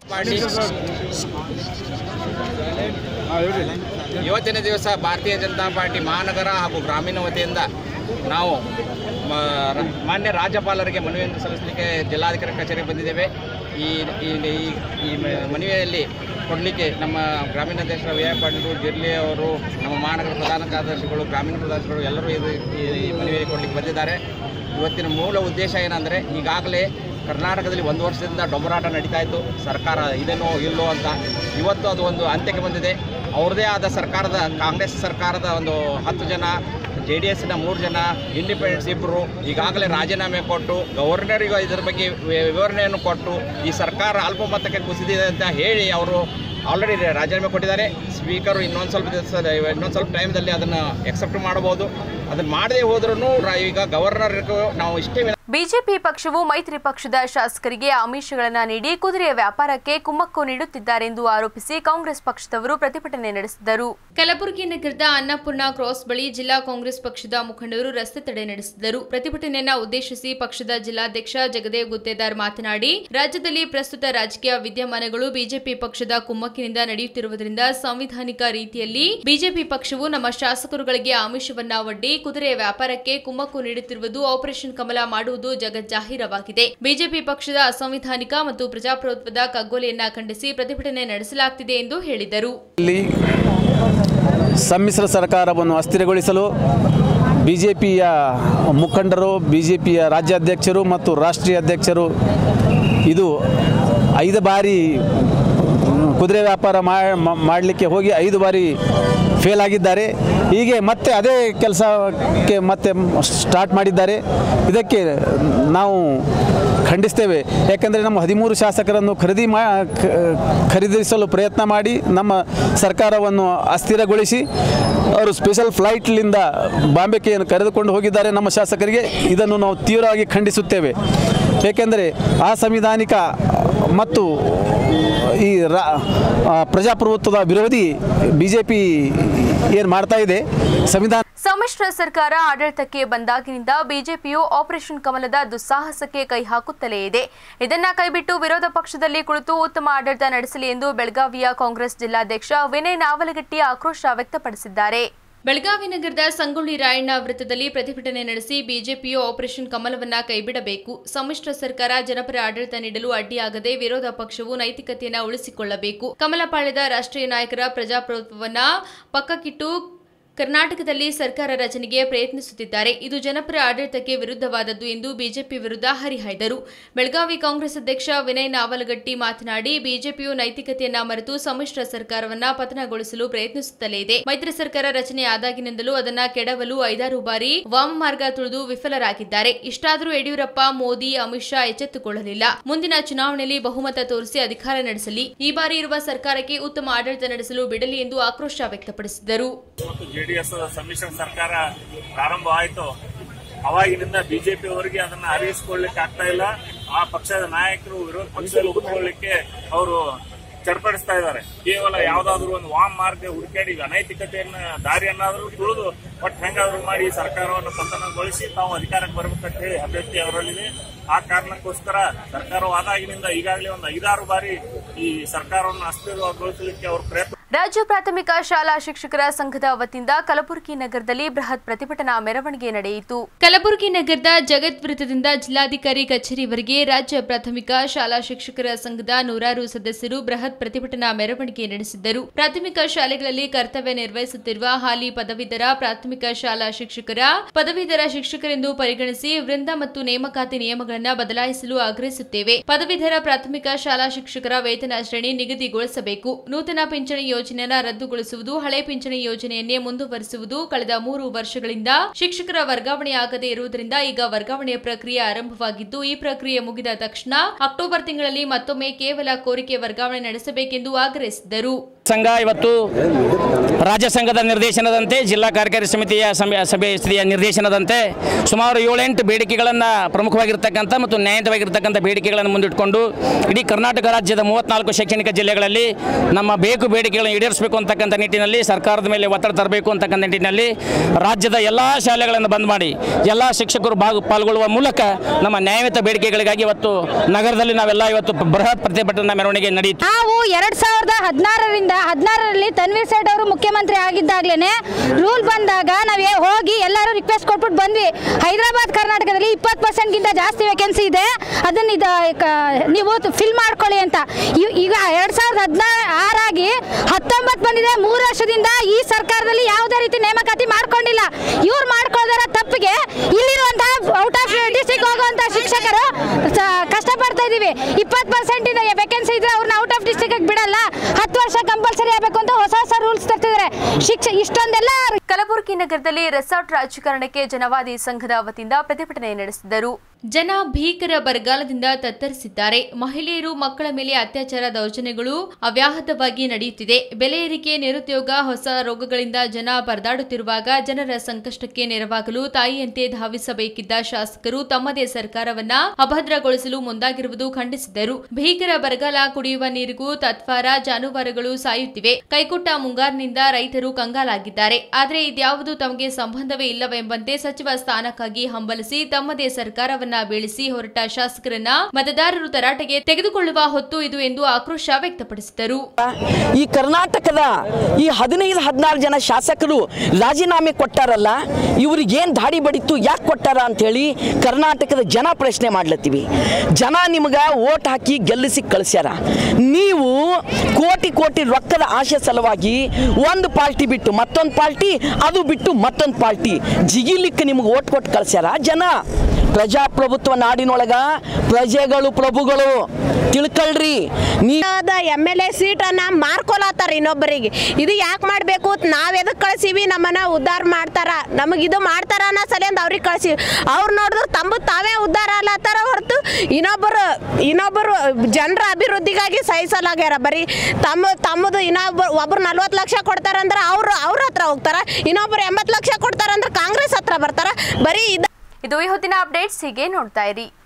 ಇವತ್ತಿನ ದಿವಸ ಭಾರತೀಯ ಜನತಾ ಪಾರ್ಟಿ ಮಹಾನಗರ ಹಾಗೂ ಗ್ರಾಮೀಣ ವತಿಯಿಂದ ನಾವು ಮ- ರ- ಮಾನ್ಯ ರಾಜ್ಯಪಾಲರಿಗೆ ಮನವಿಯನ್ನು ಸಲ್ಲಿಸಲಿಕ್ಕೆ ಜಿಲ್ಲಾಧಿಕಾರಿ ಕಚೇರಿಗೆ ಬಂದಿದ್ದೇವೆ ಈ ಈ ಈ- ಈ ಮ- ಮನವಿಯಲ್ಲಿ ಕೊಡಲಿಕ್ಕೆ ನಮ್ಮ ಗ್ರಾಮೀಣ ಅಧ್ಯಕ್ಷರು ವಿ ಆರ್ ಪಾಟೀಲ್ ಜಿರ್ಲಿ ಅವರು ನಮ್ಮ ಮಹಾನಗರ ಪ್ರಧಾನ ಕಾರ್ಯದರ್ಶಿಗಳು ಗ್ರಾಮೀಣ ಪ್ರದೇಶಗಳು ಎಲ್ಲರೂ ಇದು ಈ ಮನವಿ ಕೊಡಲಿಕ್ಕೆ ಬಂದಿದ್ದಾರೆ ಇವತ್ತಿನ ಮೂಲ ಉದ್ದೇಶ ಏನಂದರೆ ಈಗಾಗಲೇ ಕರ್ನಾಟಕದಲ್ಲಿ ಒಂದು ವರ್ಷದಿಂದ ಡೊಂಬರಾಟ ನಡೀತಾ ಇತ್ತು ಸರ್ಕಾರ ಇದೇನೋ ಇಲ್ಲೋ ಅಂತ ಇವತ್ತು ಅದು ಒಂದು ಅಂತ್ಯಕ್ಕೆ ಬಂದಿದೆ ಅವ್ರದ್ದೇ ಆದ ಸರ್ಕಾರದ ಕಾಂಗ್ರೆಸ್ ಸರ್ಕಾರದ ಒಂದು ಹತ್ತು ಜನ ಜೆ ಡಿ ಎಸ್ನ ಮೂರು ಜನ ಇಂಡಿಪೆಂಡೆನ್ಸ್ ಇಬ್ಬರು ಈಗಾಗಲೇ ರಾಜೀನಾಮೆ ಕೊಟ್ಟು ಗವರ್ನರಿಗೂ ಇದರ ಬಗ್ಗೆ ವಿ- ವಿವರಣೆಯನ್ನು ಕೊಟ್ಟು ಈ ಸರ್ಕಾರ ಅಲ್ಪಮತಕ್ಕೆ ಕುಸಿದಿದೆ ಅಂತ ಹೇಳಿ ಅವರು ಆಲ್ರೆಡಿ ರಾಜೀನಾಮೆ ಕೊಟ್ಟಿದ್ದಾರೆ ಸ್ಪೀಕರು ಇನ್ನೊಂದು ಸ್ವಲ್ಪ ದಿವಸ ಇನ್ನೊಂದು ಸ್ವಲ್ಪ ಟೈಮ್ದಲ್ಲಿ ಅದನ್ನು ಎಕ್ಸೆಪ್ಟ್ ಮಾಡಬಹುದು ಅದನ್ನು ಮಾಡದೇ ಹೋದ್ರೂ ಈಗ ಗವರ್ನರ್ ನಾವು ಇಷ್ಟೇ ವಿನ- ಬಿಜೆಪಿ ಪಕ್ಷವು ಮೈತ್ರಿ ಪಕ್ಷದ ಶಾಸಕರಿಗೆ ಆಮಿಷಗಳನ್ನು ನೀಡಿ ಕುದುರೆಯ ವ್ಯಾಪಾರಕ್ಕೆ ಕುಮ್ಮಕ್ಕು ನೀಡುತ್ತಿದ್ದಾರೆಂದು ಆರೋಪಿಸಿ ಕಾಂಗ್ರೆಸ್ ಪಕ್ಷದವರು ಪ್ರತಿಭಟನೆ ನಡೆಸಿದರು ಕಲಬುರಗಿ ನಗರದ ಅನ್ನಪೂರ್ಣ ಕ್ರಾಸ್ ಬಳಿ ಜಿಲ್ಲಾ ಕಾಂಗ್ರೆಸ್ ಪಕ್ಷದ ಮುಖಂಡರು ರಸ್ತೆ ತಡೆ ನಡೆಸಿದರು ಪ್ರತಿಭಟನೆಯನ್ನ ಉದ್ದೇಶಿಸಿ ಪಕ್ಷದ ಜಿಲ್ಲಾಧ್ಯಕ್ಷ ಜಗದೇವ್ ಗುತ್ತೇದಾರ್ ಮಾತನಾಡಿ ರಾಜ್ಯದಲ್ಲಿ ಪ್ರಸ್ತುತ ರಾಜಕೀಯ ವಿದ್ಯಮಾನಗಳು ಬಿಜೆಪಿ ಪಕ್ಷದ ಕುಮ್ಮಕ್ಕಿನಿಂದ ನಡೆಯುತ್ತಿರುವುದರಿಂದ ಸಾಂವಿಧಾನಿಕ ರೀತಿಯಲ್ಲಿ ಬಿಜೆಪಿ ಪಕ್ಷವು ನಮ್ಮ ಶಾಸಕರುಗಳಿಗೆ ಆಮಿಷವನ್ನ ಒಡ್ಡಿ ಕುದುರೆಯ ವ್ಯಾಪಾರಕ್ಕೆ ಕುಮ್ಮಕ್ಕು ನೀಡುತ್ತಿರುವುದು ಆಪರೇಷನ್ ಕಮಲ ಮಾಡುವುದು ಜಗಜ್ಜಾಹೀರವಾಗಿದೆ ಬಿಜೆಪಿ ಪಕ್ಷದ ಅಸಂವಿಧಾನಿಕ ಮತ್ತು ಪ್ರಜಾಪ್ರಭುತ್ವದ ಕಗ್ಗೊಲೆಯನ್ನ ಖಂಡಿಸಿ ಪ್ರತಿಭಟನೆ ನಡೆಸಲಾಗುತ್ತಿದೆ ಎಂದು ಹೇಳಿದರು ಇಲ್ಲಿ ಸಮ್ಮಿಶ್ರ ಸರ್ಕಾರವನ್ನು ಅಸ್ಥಿರಗೊಳಿಸಲು ಬಿ ಜೆ ಪಿಯ ಮುಖಂಡರು ಬಿ ಜೆ ಪಿಯ ರಾಜ್ಯಾಧ್ಯಕ್ಷರು ಮತ್ತು ರಾಷ್ಟ್ರೀಯ ಅಧ್ಯಕ್ಷರು ಇದು ಐದು ಬಾರಿ ಕುದುರೆ ವ್ಯಾಪಾರ ಮಾಡಲಿಕ್ಕೆ ಹೋಗಿ ಐದು ಬಾರಿ ಫೇಲ್ ಆಗಿದ್ದಾರೆ ಹೀಗೆ ಮತ್ತೆ ಅದೇ ಕೆಲಸಕ್ಕೆ ಮತ್ತೆ ಸ್ಟಾರ್ಟ್ ಮಾಡಿದ್ದಾರೆ ಇದಕ್ಕೆ ನಾವು ಖಂಡಿಸ್ತೇವೆ ಯಾಕೆಂದರೆ ನಮ್ಮ ಹದಿಮೂರು ಶಾಸಕರನ್ನು ಖರೀದಿ ಮಾ ಖ- ಖರೀದಿಸಲು ಪ್ರಯತ್ನ ಮಾಡಿ ನಮ್ಮ ಸರ್ಕಾರವನ್ನು ಅಸ್ಥಿರಗೊಳಿಸಿ ಅವರು ಸ್ಪೆಷಲ್ ಫ್ಲೈಟ್ಲಿಂದ ಬಾಂಬೆಗೆ ಕರೆದುಕೊಂಡು ಹೋಗಿದ್ದಾರೆ ನಮ್ಮ ಶಾಸಕರಿಗೆ ಇದನ್ನು ನಾವು ತೀವ್ರವಾಗಿ ಖಂಡಿಸುತ್ತೇವೆ ಏಕೆಂದರೆ ಅಸಂವಿಧಾನಿಕ ಮತ್ತು ಈ ರಾ ಆ, ಪ್ರಜಾಪ್ರಭುತ್ವದ ವಿರೋಧಿ ಬಿ ಜೆ ಪಿ ಏನು ಮಾಡ್ತಾ ಇದೆ ಸಂವಿಧಾನ ಸಮ್ಮಿಶ್ರ ಸರ್ಕಾರ ಆಡಳಿತಕ್ಕೆ ಬಂದಾಗಿನಿಂದ ಬಿಜೆಪಿಯು ಆಪರೇಷನ್ ಕಮಲದ ದುಸ್ಸಾಹಸಕ್ಕೆ ಕೈ ಹಾಕುತ್ತಲೇ ಇದೆ ಇದನ್ನ ಕೈಬಿಟ್ಟು ವಿರೋಧ ಪಕ್ಷದಲ್ಲಿ ಕುಳಿತು ಉತ್ತಮ ಆಡಳಿತ ನಡೆಸಲಿ ಎಂದು ಬೆಳಗಾವಿಯ ಕಾಂಗ್ರೆಸ್ ಜಿಲ್ಲಾಧ್ಯಕ್ಷ ವಿನಯ್ ನಾವಲಗಟ್ಟಿ ಆಕ್ರೋಶ ವ್ಯಕ್ತಪಡಿಸಿದ್ದಾರೆ ಬೆಳಗಾವಿ ನಗರದ ಸಂಗೊಳ್ಳಿ ರಾಯಣ್ಣ ವೃತ್ತದಲ್ಲಿ ಪ್ರತಿಭಟನೆ ನಡೆಸಿ ಬಿಜೆಪಿಯು ಆಪರೇಷನ್ ಕಮಲವನ್ನ ಕೈಬಿಡಬೇಕು ಸಮ್ಮಿಶ್ರ ಸರ್ಕಾರ ಜನಪರ ಆಡಳಿತ ನೀಡಲು ಅಡ್ಡಿಯಾಗದೆ ವಿರೋಧ ಪಕ್ಷವು ನೈತಿಕತೆಯನ್ನು ಉಳಿಸಿಕೊಳ್ಳಬೇಕು ಕಮಲಪಾಳ್ಯದ ರಾಷ್ಟ್ರೀಯ ನಾಯಕರ ಪ್ರಜಾಪ್ರಭುತ್ವವನ್ನ ಪಕ್ಕಕ್ಕಿಟ್ಟು ಕರ್ನಾಟಕದಲ್ಲಿ ಸರ್ಕಾರ ರಚನೆಗೆ ಪ್ರಯತ್ನಿಸುತ್ತಿದ್ದಾರೆ ಇದು ಜನಪರ ಆಡಳಿತಕ್ಕೆ ವಿರುದ್ಧವಾದದ್ದು ಎಂದು ಬಿಜೆಪಿ ವಿರುದ್ಧ ಹರಿಹಾಯ್ದರು ಬೆಳಗಾವಿ ಕಾಂಗ್ರೆಸ್ ಅಧ್ಯಕ್ಷ ವಿನಯ್ ನಾವಲಗಟ್ಟಿ ಮಾತನಾಡಿ ಬಿಜೆಪಿಯು ನೈತಿಕತೆಯನ್ನ ಮರೆತು ಸಮ್ಮಿಶ್ರ ಸರ್ಕಾರವನ್ನ ಪತನಗೊಳಿಸಲು ಪ್ರಯತ್ನಿಸುತ್ತಲೇ ಇದೆ ಮೈತ್ರಿ ಸರ್ಕಾರ ರಚನೆ ಆದಾಗಿನಿಂದಲೂ ಅದನ್ನ ಕೆಡವಲು ಐದಾರು ಬಾರಿ ವಾಮಮಾರ್ಗ ತುಳಿದು ವಿಫಲರಾಗಿದ್ದಾರೆ ಇಷ್ಟಾದರೂ ಯಡಿಯೂರಪ್ಪ ಮೋದಿ ಅಮಿತ್ ಶಾ ಎಚ್ಚೆತ್ತುಕೊಳ್ಳಲಿಲ್ಲ ಮುಂದಿನ ಚುನಾವಣೆಯಲ್ಲಿ ಬಹುಮತ ತೋರಿಸಿ ಅಧಿಕಾರ ನಡೆಸಲಿ ಈ ಬಾರಿ ಇರುವ ಸರ್ಕಾರಕ್ಕೆ ಉತ್ತಮ ಆಡಳಿತ ನಡೆಸಲು ಬಿಡಲಿ ಎಂದು ಆಕ್ರೋಶ ವ್ಯಕ್ತಪಡಿಸಿದರು ಮತ್ತು ಜೆಡಿಎಸ್ ಸಮ್ಮಿಶ್ರ ಸರ್ಕಾರ ಪ್ರಾರಂಭ ಆಯಿತು ಅವಾಗಿನಿಂದ ಬಿಜೆಪಿ ಅವರಿಗೆ ಅದನ್ನ ಅರಿವಿಸಿಕೊಳ್ಳಿಕ್ಕೆ ಆಗ್ತಾ ಇಲ್ಲ ಆ ಪಕ್ಷದ ನಾಯಕರು ವಿರೋಧ ಪಕ್ಷದಲ್ಲಿ ಉಳಿದುಕೊಳ್ಳಿಕ್ಕೆ ಅವರು ಚಡ್ಪಡಿಸ್ತಾ ಇದ್ದಾರೆ ಕೇವಲ ಯಾವ್ದಾದ್ರು ಒಂದು ವಾಮ್ ಮಾರ್ಗ ಹುಡುಕಾಡಿ ಅನೈತಿಕತೆಯನ್ನ ದಾರಿಯನ್ನಾದ್ರೂ ತುಳಿದು ಒಟ್ಟು ಹೆಂಗಾದ್ರೂ ಮಾಡಿ ಈ ಸರ್ಕಾರವನ್ನು ಪತನಗೊಳಿಸಿ ತಾವು ಅಧಿಕಾರಕ್ಕೆ ಬರ್ಬೇಕಂತ ಹೇಳಿ ಅಭ್ಯರ್ಥಿ ಅವರಲ್ಲಿದೆ ಆ ಕಾರಣಕ್ಕೋಸ್ಕರ ಸರ್ಕಾರವಾದಾಗಿನಿಂದ ಈಗಾಗಲೇ ಒಂದು ಐದಾರು ಬಾರಿ ಈ ಸರ್ಕಾರವನ್ನು ಅಸ್ಥಿರಗೊಳಿಸಲಿಕ್ಕೆ ಅವರು ಪ್ರಯತ್ನ ರಾಜ್ಯ ಪ್ರಾಥಮಿಕ ಶಾಲಾ ಶಿಕ್ಷಕರ ಸಂಘದ ವತಿಯಿಂದ ಕಲಬುರಗಿ ನಗರದಲ್ಲಿ ಬೃಹತ್ ಪ್ರತಿಭಟನಾ ಮೆರವಣಿಗೆ ನಡೆಯಿತು ಕಲಬುರಗಿ ನಗರದ ಜಗತ್ ವೃತ್ತದಿಂದ ಜಿಲ್ಲಾಧಿಕಾರಿ ಕಚೇರಿವರೆಗೆ ರಾಜ್ಯ ಪ್ರಾಥಮಿಕ ಶಾಲಾ ಶಿಕ್ಷಕರ ಸಂಘದ ನೂರಾರು ಸದಸ್ಯರು ಬೃಹತ್ ಪ್ರತಿಭಟನಾ ಮೆರವಣಿಗೆ ನಡೆಸಿದ್ದರು ಪ್ರಾಥಮಿಕ ಶಾಲೆಗಳಲ್ಲಿ ಕರ್ತವ್ಯ ನಿರ್ವಹಿಸುತ್ತಿರುವ ಹಾಲಿ ಪದವೀಧರ ಪ್ರಾಥಮಿಕ ಶಾಲಾ ಶಿಕ್ಷಕರ ಪದವೀಧರ ಶಿಕ್ಷಕರೆಂದು ಪರಿಗಣಿಸಿ ವೃಂದ ಮತ್ತು ನೇಮಕಾತಿ ನಿಯಮಗಳನ್ನು ಬದಲಾಯಿಸಲು ಆಗ್ರಹಿಸುತ್ತೇವೆ ಪದವೀಧರ ಪ್ರಾಥಮಿಕ ಶಾಲಾ ಶಿಕ್ಷಕರ ವೇತನ ಶ್ರೇಣಿ ನಿಗದಿಗೊಳಿಸಬೇಕು ನೂತನ ಪಿಂಚಣಿ ಯೋಜನೆಯನ್ನು ರದ್ದುಗೊಳಿಸುವುದು ಹಳೆ ಪಿಂಚಣಿ ಯೋಜನೆಯನ್ನೇ ಮುಂದುವರಿಸುವುದು ಕಳೆದ ಮೂರು ವರ್ಷಗಳಿಂದ ಶಿಕ್ಷಕರ ವರ್ಗಾವಣೆಯಾಗದೇ ಇರುವುದರಿಂದ ಈಗ ವರ್ಗಾವಣೆಯ ಪ್ರಕ್ರಿಯೆ ಆರಂಭವಾಗಿದ್ದು ಈ ಪ್ರಕ್ರಿಯೆ ಮುಗಿದ ತಕ್ಷಣ ಅಕ್ಟೋಬರ್ ತಿಂಗಳಲ್ಲಿ ಮತ್ತೊಮ್ಮೆ ಕೇವಲ ಕೋರಿಕೆ ವರ್ಗಾವಣೆ ನಡೆಸಬೇಕೆಂದು ಆಗ್ರಹಿಸಿದರು ಸಂಘ ಇವತ್ತು ರಾಜ್ಯ ಸಂಘದ ನಿರ್ದೇಶನದಂತೆ ಜಿಲ್ಲಾ ಕಾರ್ಯಕಾರಿ ಸಮಿತಿಯ ಸಮ- ಸಭೆಯ ನಿರ್ದೇಶನದಂತೆ ಸುಮಾರು ಏಳೆಂಟು ಬೇಡಿಕೆಗಳನ್ನು ಪ್ರಮುಖವಾಗಿರ್ತಕ್ಕಂಥ ಮತ್ತು ನ್ಯಾಯಯುತವಾಗಿರ್ತಕ್ಕಂಥ ಬೇಡಿಕೆಗಳನ್ನು ಮುಂದಿಟ್ಕೊಂಡು ಇಡೀ ಕರ್ನಾಟಕ ರಾಜ್ಯದ ಮೂವತ್ನಾಲ್ಕು ಶೈಕ್ಷಣಿಕ ಜಿಲ್ಲೆಗಳಲ್ಲಿ ನಮ್ಮ ಬೇಕು ಬೇಡಿಕೆಗಳನ್ನು ಈಡೇರಿಸಬೇಕು ಅಂತಕ್ಕಂಥ ನಿಟ್ಟಿನಲ್ಲಿ ಸರ್ಕಾರದ ಮೇಲೆ ಒತ್ತಡ ತರಬೇಕು ಅಂತಕ್ಕಂಥ ನಿಟ್ಟಿನಲ್ಲಿ ರಾಜ್ಯದ ಎಲ್ಲ ಶಾಲೆಗಳನ್ನು ಬಂದ್ ಮಾಡಿ ಎಲ್ಲ ಶಿಕ್ಷಕರು ಭಾಗ ಪಾಲ್ಗೊಳ್ಳುವ ಮೂಲಕ ನಮ್ಮ ನ್ಯಾಯಯುತ ಬೇಡಿಕೆಗಳಿಗಾಗಿ ಇವತ್ತು ನಗರದಲ್ಲಿ ನಾವೆಲ್ಲ ಇವತ್ತು ಬೃಹತ್ ಪ್ರತಿಭಟನಾ ಮೆರವಣಿಗೆ ನಡೆಯಿತು ನಾವು ಎರಡ್ ಸಾವಿರದ ಹದಿನಾರರಿಂದ ಹದಿನಾರರಲ್ಲಿ ತನ್ವೀರ್ ಸೇಠ್ ಅವರು ಮುಖ್ಯಮಂತ್ರಿ ಆಗಿದ್ದಾಗ್ಲೇನೆ ರೂಲ್ ಬಂದಾಗ ನಾವೇ ಹೋಗಿ ಎಲ್ಲರೂ ರಿಕ್ವೆಸ್ಟ್ ಕೊಟ್ಬಿಟ್ಟು ಬಂದ್ವಿ ಹೈದರಾಬಾದ್ ಕರ್ನಾಟಕದಲ್ಲಿ ಇಪ್ಪತ್ತು ಪರ್ಸೆಂಟ್ಗಿಂತ ಜಾಸ್ತಿ ವೇಕೆನ್ಸಿ ಇದೆ ಅದನ್ನ ಇದು ಕ- ನೀವು ಫಿಲ್ ಮಾಡ್ಕೊಳ್ಳಿ ಅಂತ ಇವ್- ಈಗ ಎರಡ್ ಸಾವಿರದ ಹದಿನಾರು ಆರಾಗಿ ಹತ್ತೊಂಬತ್ತು ಬಂದಿದೆ ಮೂರು ವರ್ಷದಿಂದ ಈ ಸರ್ಕಾರದಲ್ಲಿ ಯಾವುದೇ ರೀತಿ ನೇಮಕಾತಿ ಮಾಡ್ಕೊಂಡಿಲ್ಲ ಇವ್ರು ಮಾಡ್ಕೊಳ್ಳೋದರ ತಪ್ಪಿಗೆ ಇಲ್ಲಿರುವಂತಹ ಔಟ್ ಆಫ್ ಡಿಸ್ಟ್ರಿಕ್ಟ್ ಹೋಗುವಂತ ಶಿಕ್ಷಕರು ಸ- ಕಷ್ಟಪಡ್ತಾ ಇದೀವಿ ಇಪ್ಪತ್ತು ಪರ್ಸೆಂಟ್ ಇದೆ ವೇಕೆನ್ಸಿ ಇದ್ರೆ ಅವ್ರನ್ನ ಔಟ್ ಆಫ್ ಡಿಸ್ಟ್ರಿಕ್ಟ್ ಬಿಡಲ್ಲ ಹತ್ತು ವರ್ಷ ಕಂಪಲ್ಸರಿ ಆಗಬೇಕು ಅಂತ ಹೊಸ ಹೊಸ ರೂಲ್ಸ್ ತರ್ತಿದ್ದಾರೆ ಶಿಕ್ಷೆ ಇಷ್ಟೊಂದೆಲ್ಲ ಕಲಬುರಗಿ ದೇವಕಿ ನಗರದಲ್ಲಿ ರೆಸಾರ್ಟ್ ರಾಜಕಾರಣಕ್ಕೆ ಜನವಾದಿ ಸಂಘದ ವತಿಯಿಂದ ಪ್ರತಿಭಟನೆ ನಡೆಸಿದರು ಜನ ಭೀಕರ ಬರಗಾಲದಿಂದ ತತ್ತರಿಸಿದ್ದಾರೆ ಮಹಿಳೆಯರು ಮಕ್ಕಳ ಮೇಲೆ ಅತ್ಯಾಚಾರ ದೌರ್ಜನ್ಯಗಳು ಅವ್ಯಾಹತವಾಗಿ ನಡೆಯುತ್ತಿದೆ ಬೆಲೆ ಏರಿಕೆ ನಿರುದ್ಯೋಗ ಹೊಸ ರೋಗಗಳಿಂದ ಜನ ಪರದಾಡುತ್ತಿರುವಾಗ ಜನರ ಸಂಕಷ್ಟಕ್ಕೆ ನೆರವಾಗಲು ತಾಯಿಯಂತೆ ಧಾವಿಸಬೇಕಿದ್ದ ಶಾಸಕರು ತಮ್ಮದೇ ಸರ್ಕಾರವನ್ನ ಅಭದ್ರಗೊಳಿಸಲು ಮುಂದಾಗಿರುವುದು ಖಂಡಿಸಿದರು ಭೀಕರ ಬರಗಾಲ ಕುಡಿಯುವ ನೀರಿಗೂ ತತ್ವಾರ ಜಾನುವಾರುಗಳು ಸಾಯುತ್ತಿವೆ ಕೈಕೊಟ್ಟ ಮುಂಗಾರಿನಿಂದ ರೈತರು ಕಂಗಾಲಾಗಿದ್ದಾರೆ ಆದರೆ ಇದ್ಯಾವುದು ತಮಗೆ ಸಂಬಂಧವೇ ಇಲ್ಲವೆಂಬಂತೆ ಸಚಿವ ಸ್ಥಾನಕ್ಕಾಗಿ ಹಂಬಲಿಸಿ ತಮ್ಮದೇ ಸರ್ಕಾರವನ್ನ ಬೀಳಿಸಿ ಹೊರಟ ಶಾಸಕರನ್ನ ಮತದಾರರು ತರಾಟೆಗೆ ತೆಗೆದುಕೊಳ್ಳುವ ಹೊತ್ತು ಇದು ಎಂದು ಆಕ್ರೋಶ ವ್ಯಕ್ತಪಡಿಸಿದರು ಈ ಕರ್ನಾಟಕದ ಈ ಹದಿನೈದು ಹದಿನಾರು ಜನ ಶಾಸಕರು ರಾಜೀನಾಮೆ ಕೊಟ್ಟಾರಲ್ಲ ಇವ್ರಿಗೆ ಏನು ದಾಡಿ ಬಡಿತು ಯಾಕೆ ಕೊಟ್ಟಾರ ಅಂತೇಳಿ ಕರ್ನಾಟಕದ ಜನ ಪ್ರಶ್ನೆ ಮಾಡ್ಲತ್ತೀವಿ ಜನ ನಿಮ್ಗೆ ಓಟ್ ಹಾಕಿ ಗೆಲ್ಲಿಸಿ ಕಳಿಸ್ಯಾರ ನೀವು ಕೋಟಿ ಕೋಟಿ ರೊಕ್ಕದ ಆಶೆ ಸಲುವಾಗಿ ಒಂದು ಪಾರ್ಟಿ ಬಿಟ್ಟು ಮತ್ತೊಂದು ಪಾರ್ಟಿ ಅದು ಬಿಟ್ಟು ಮತ್ತೊಂದು ಪಾರ್ಟಿ ಜಿಗಿಲಿಕ್ಕೆ ನಿಮ್ಗೆ ಓಟ್ ಕೊಟ್ಟು ಕಳಿಸ್ಯಾರ ಜನ ಪ್ರಜಾಪ್ರಭುತ್ವ ನಾಡಿನೊಳಗ ಪ್ರಜೆಗಳು ಪ್ರಭುಗಳು ತಿಳ್ಕೊಳ್ರಿ ನೀ ಎಮ್ ಎಲ್ ಎ ಸೀಟನ್ನ ಮಾರ್ಕೊಲತ್ತಾರ ಇನ್ನೊಬ್ಬರಿಗೆ ಇದು ಯಾಕೆ ಮಾಡಬೇಕು ನಾವ್ ಎದಕ್ ಕಳ್ಸೀವಿ ನಮ್ಮನ್ನ ಉದ್ಧಾರ ಮಾಡ್ತಾರ ನಮಗ್ ಇದು ಮಾಡ್ತಾರ ಅನ್ನೋ ಸಲಿಂದ ಅವ್ರಿಗೆ ಕಳ್ಸಿ ಅವ್ರು ನೋಡಿದ್ರು ತಮ್ಮ ತಾವೇ ಉದ್ಧಾರ ಅಲ್ಲತ್ತಾರ ಹೊರತು ಇನ್ನೊಬ್ಬರು ಇನ್ನೊಬ್ಬರು ಜನರ ಅಭಿವೃದ್ಧಿಗಾಗಿ ಸಹಿಸಲಾಗ್ಯಾರ ಬರೀ ತಮ್ಮ ತಮ್ಮದು ಇನ್ನೊಬ್ಬರು ಒಬ್ರು ನಲ್ವತ್ತು ಲಕ್ಷ ಕೊಡ್ತಾರಂದ್ರೆ ಅವ್ರು ಅವ್ರ ಹತ್ರ ಹೋಗ್ತಾರ ಇನ್ನೊಬ್ರು ಎಂಬತ್ತು ಲಕ್ಷ ಕೊಡ್ತಾರಂದ್ರೆ ಕಾಂಗ್ರೆಸ್ ಹತ್ರ ಬರ್ತಾರ ಬರೀ ಇದ ಇದು ಈ ಹೊತ್ತಿನ ಅಪ್ಡೇಟ್ಸ್ ಹೀಗೆ ನೋಡ್ತಾ ಇರಿ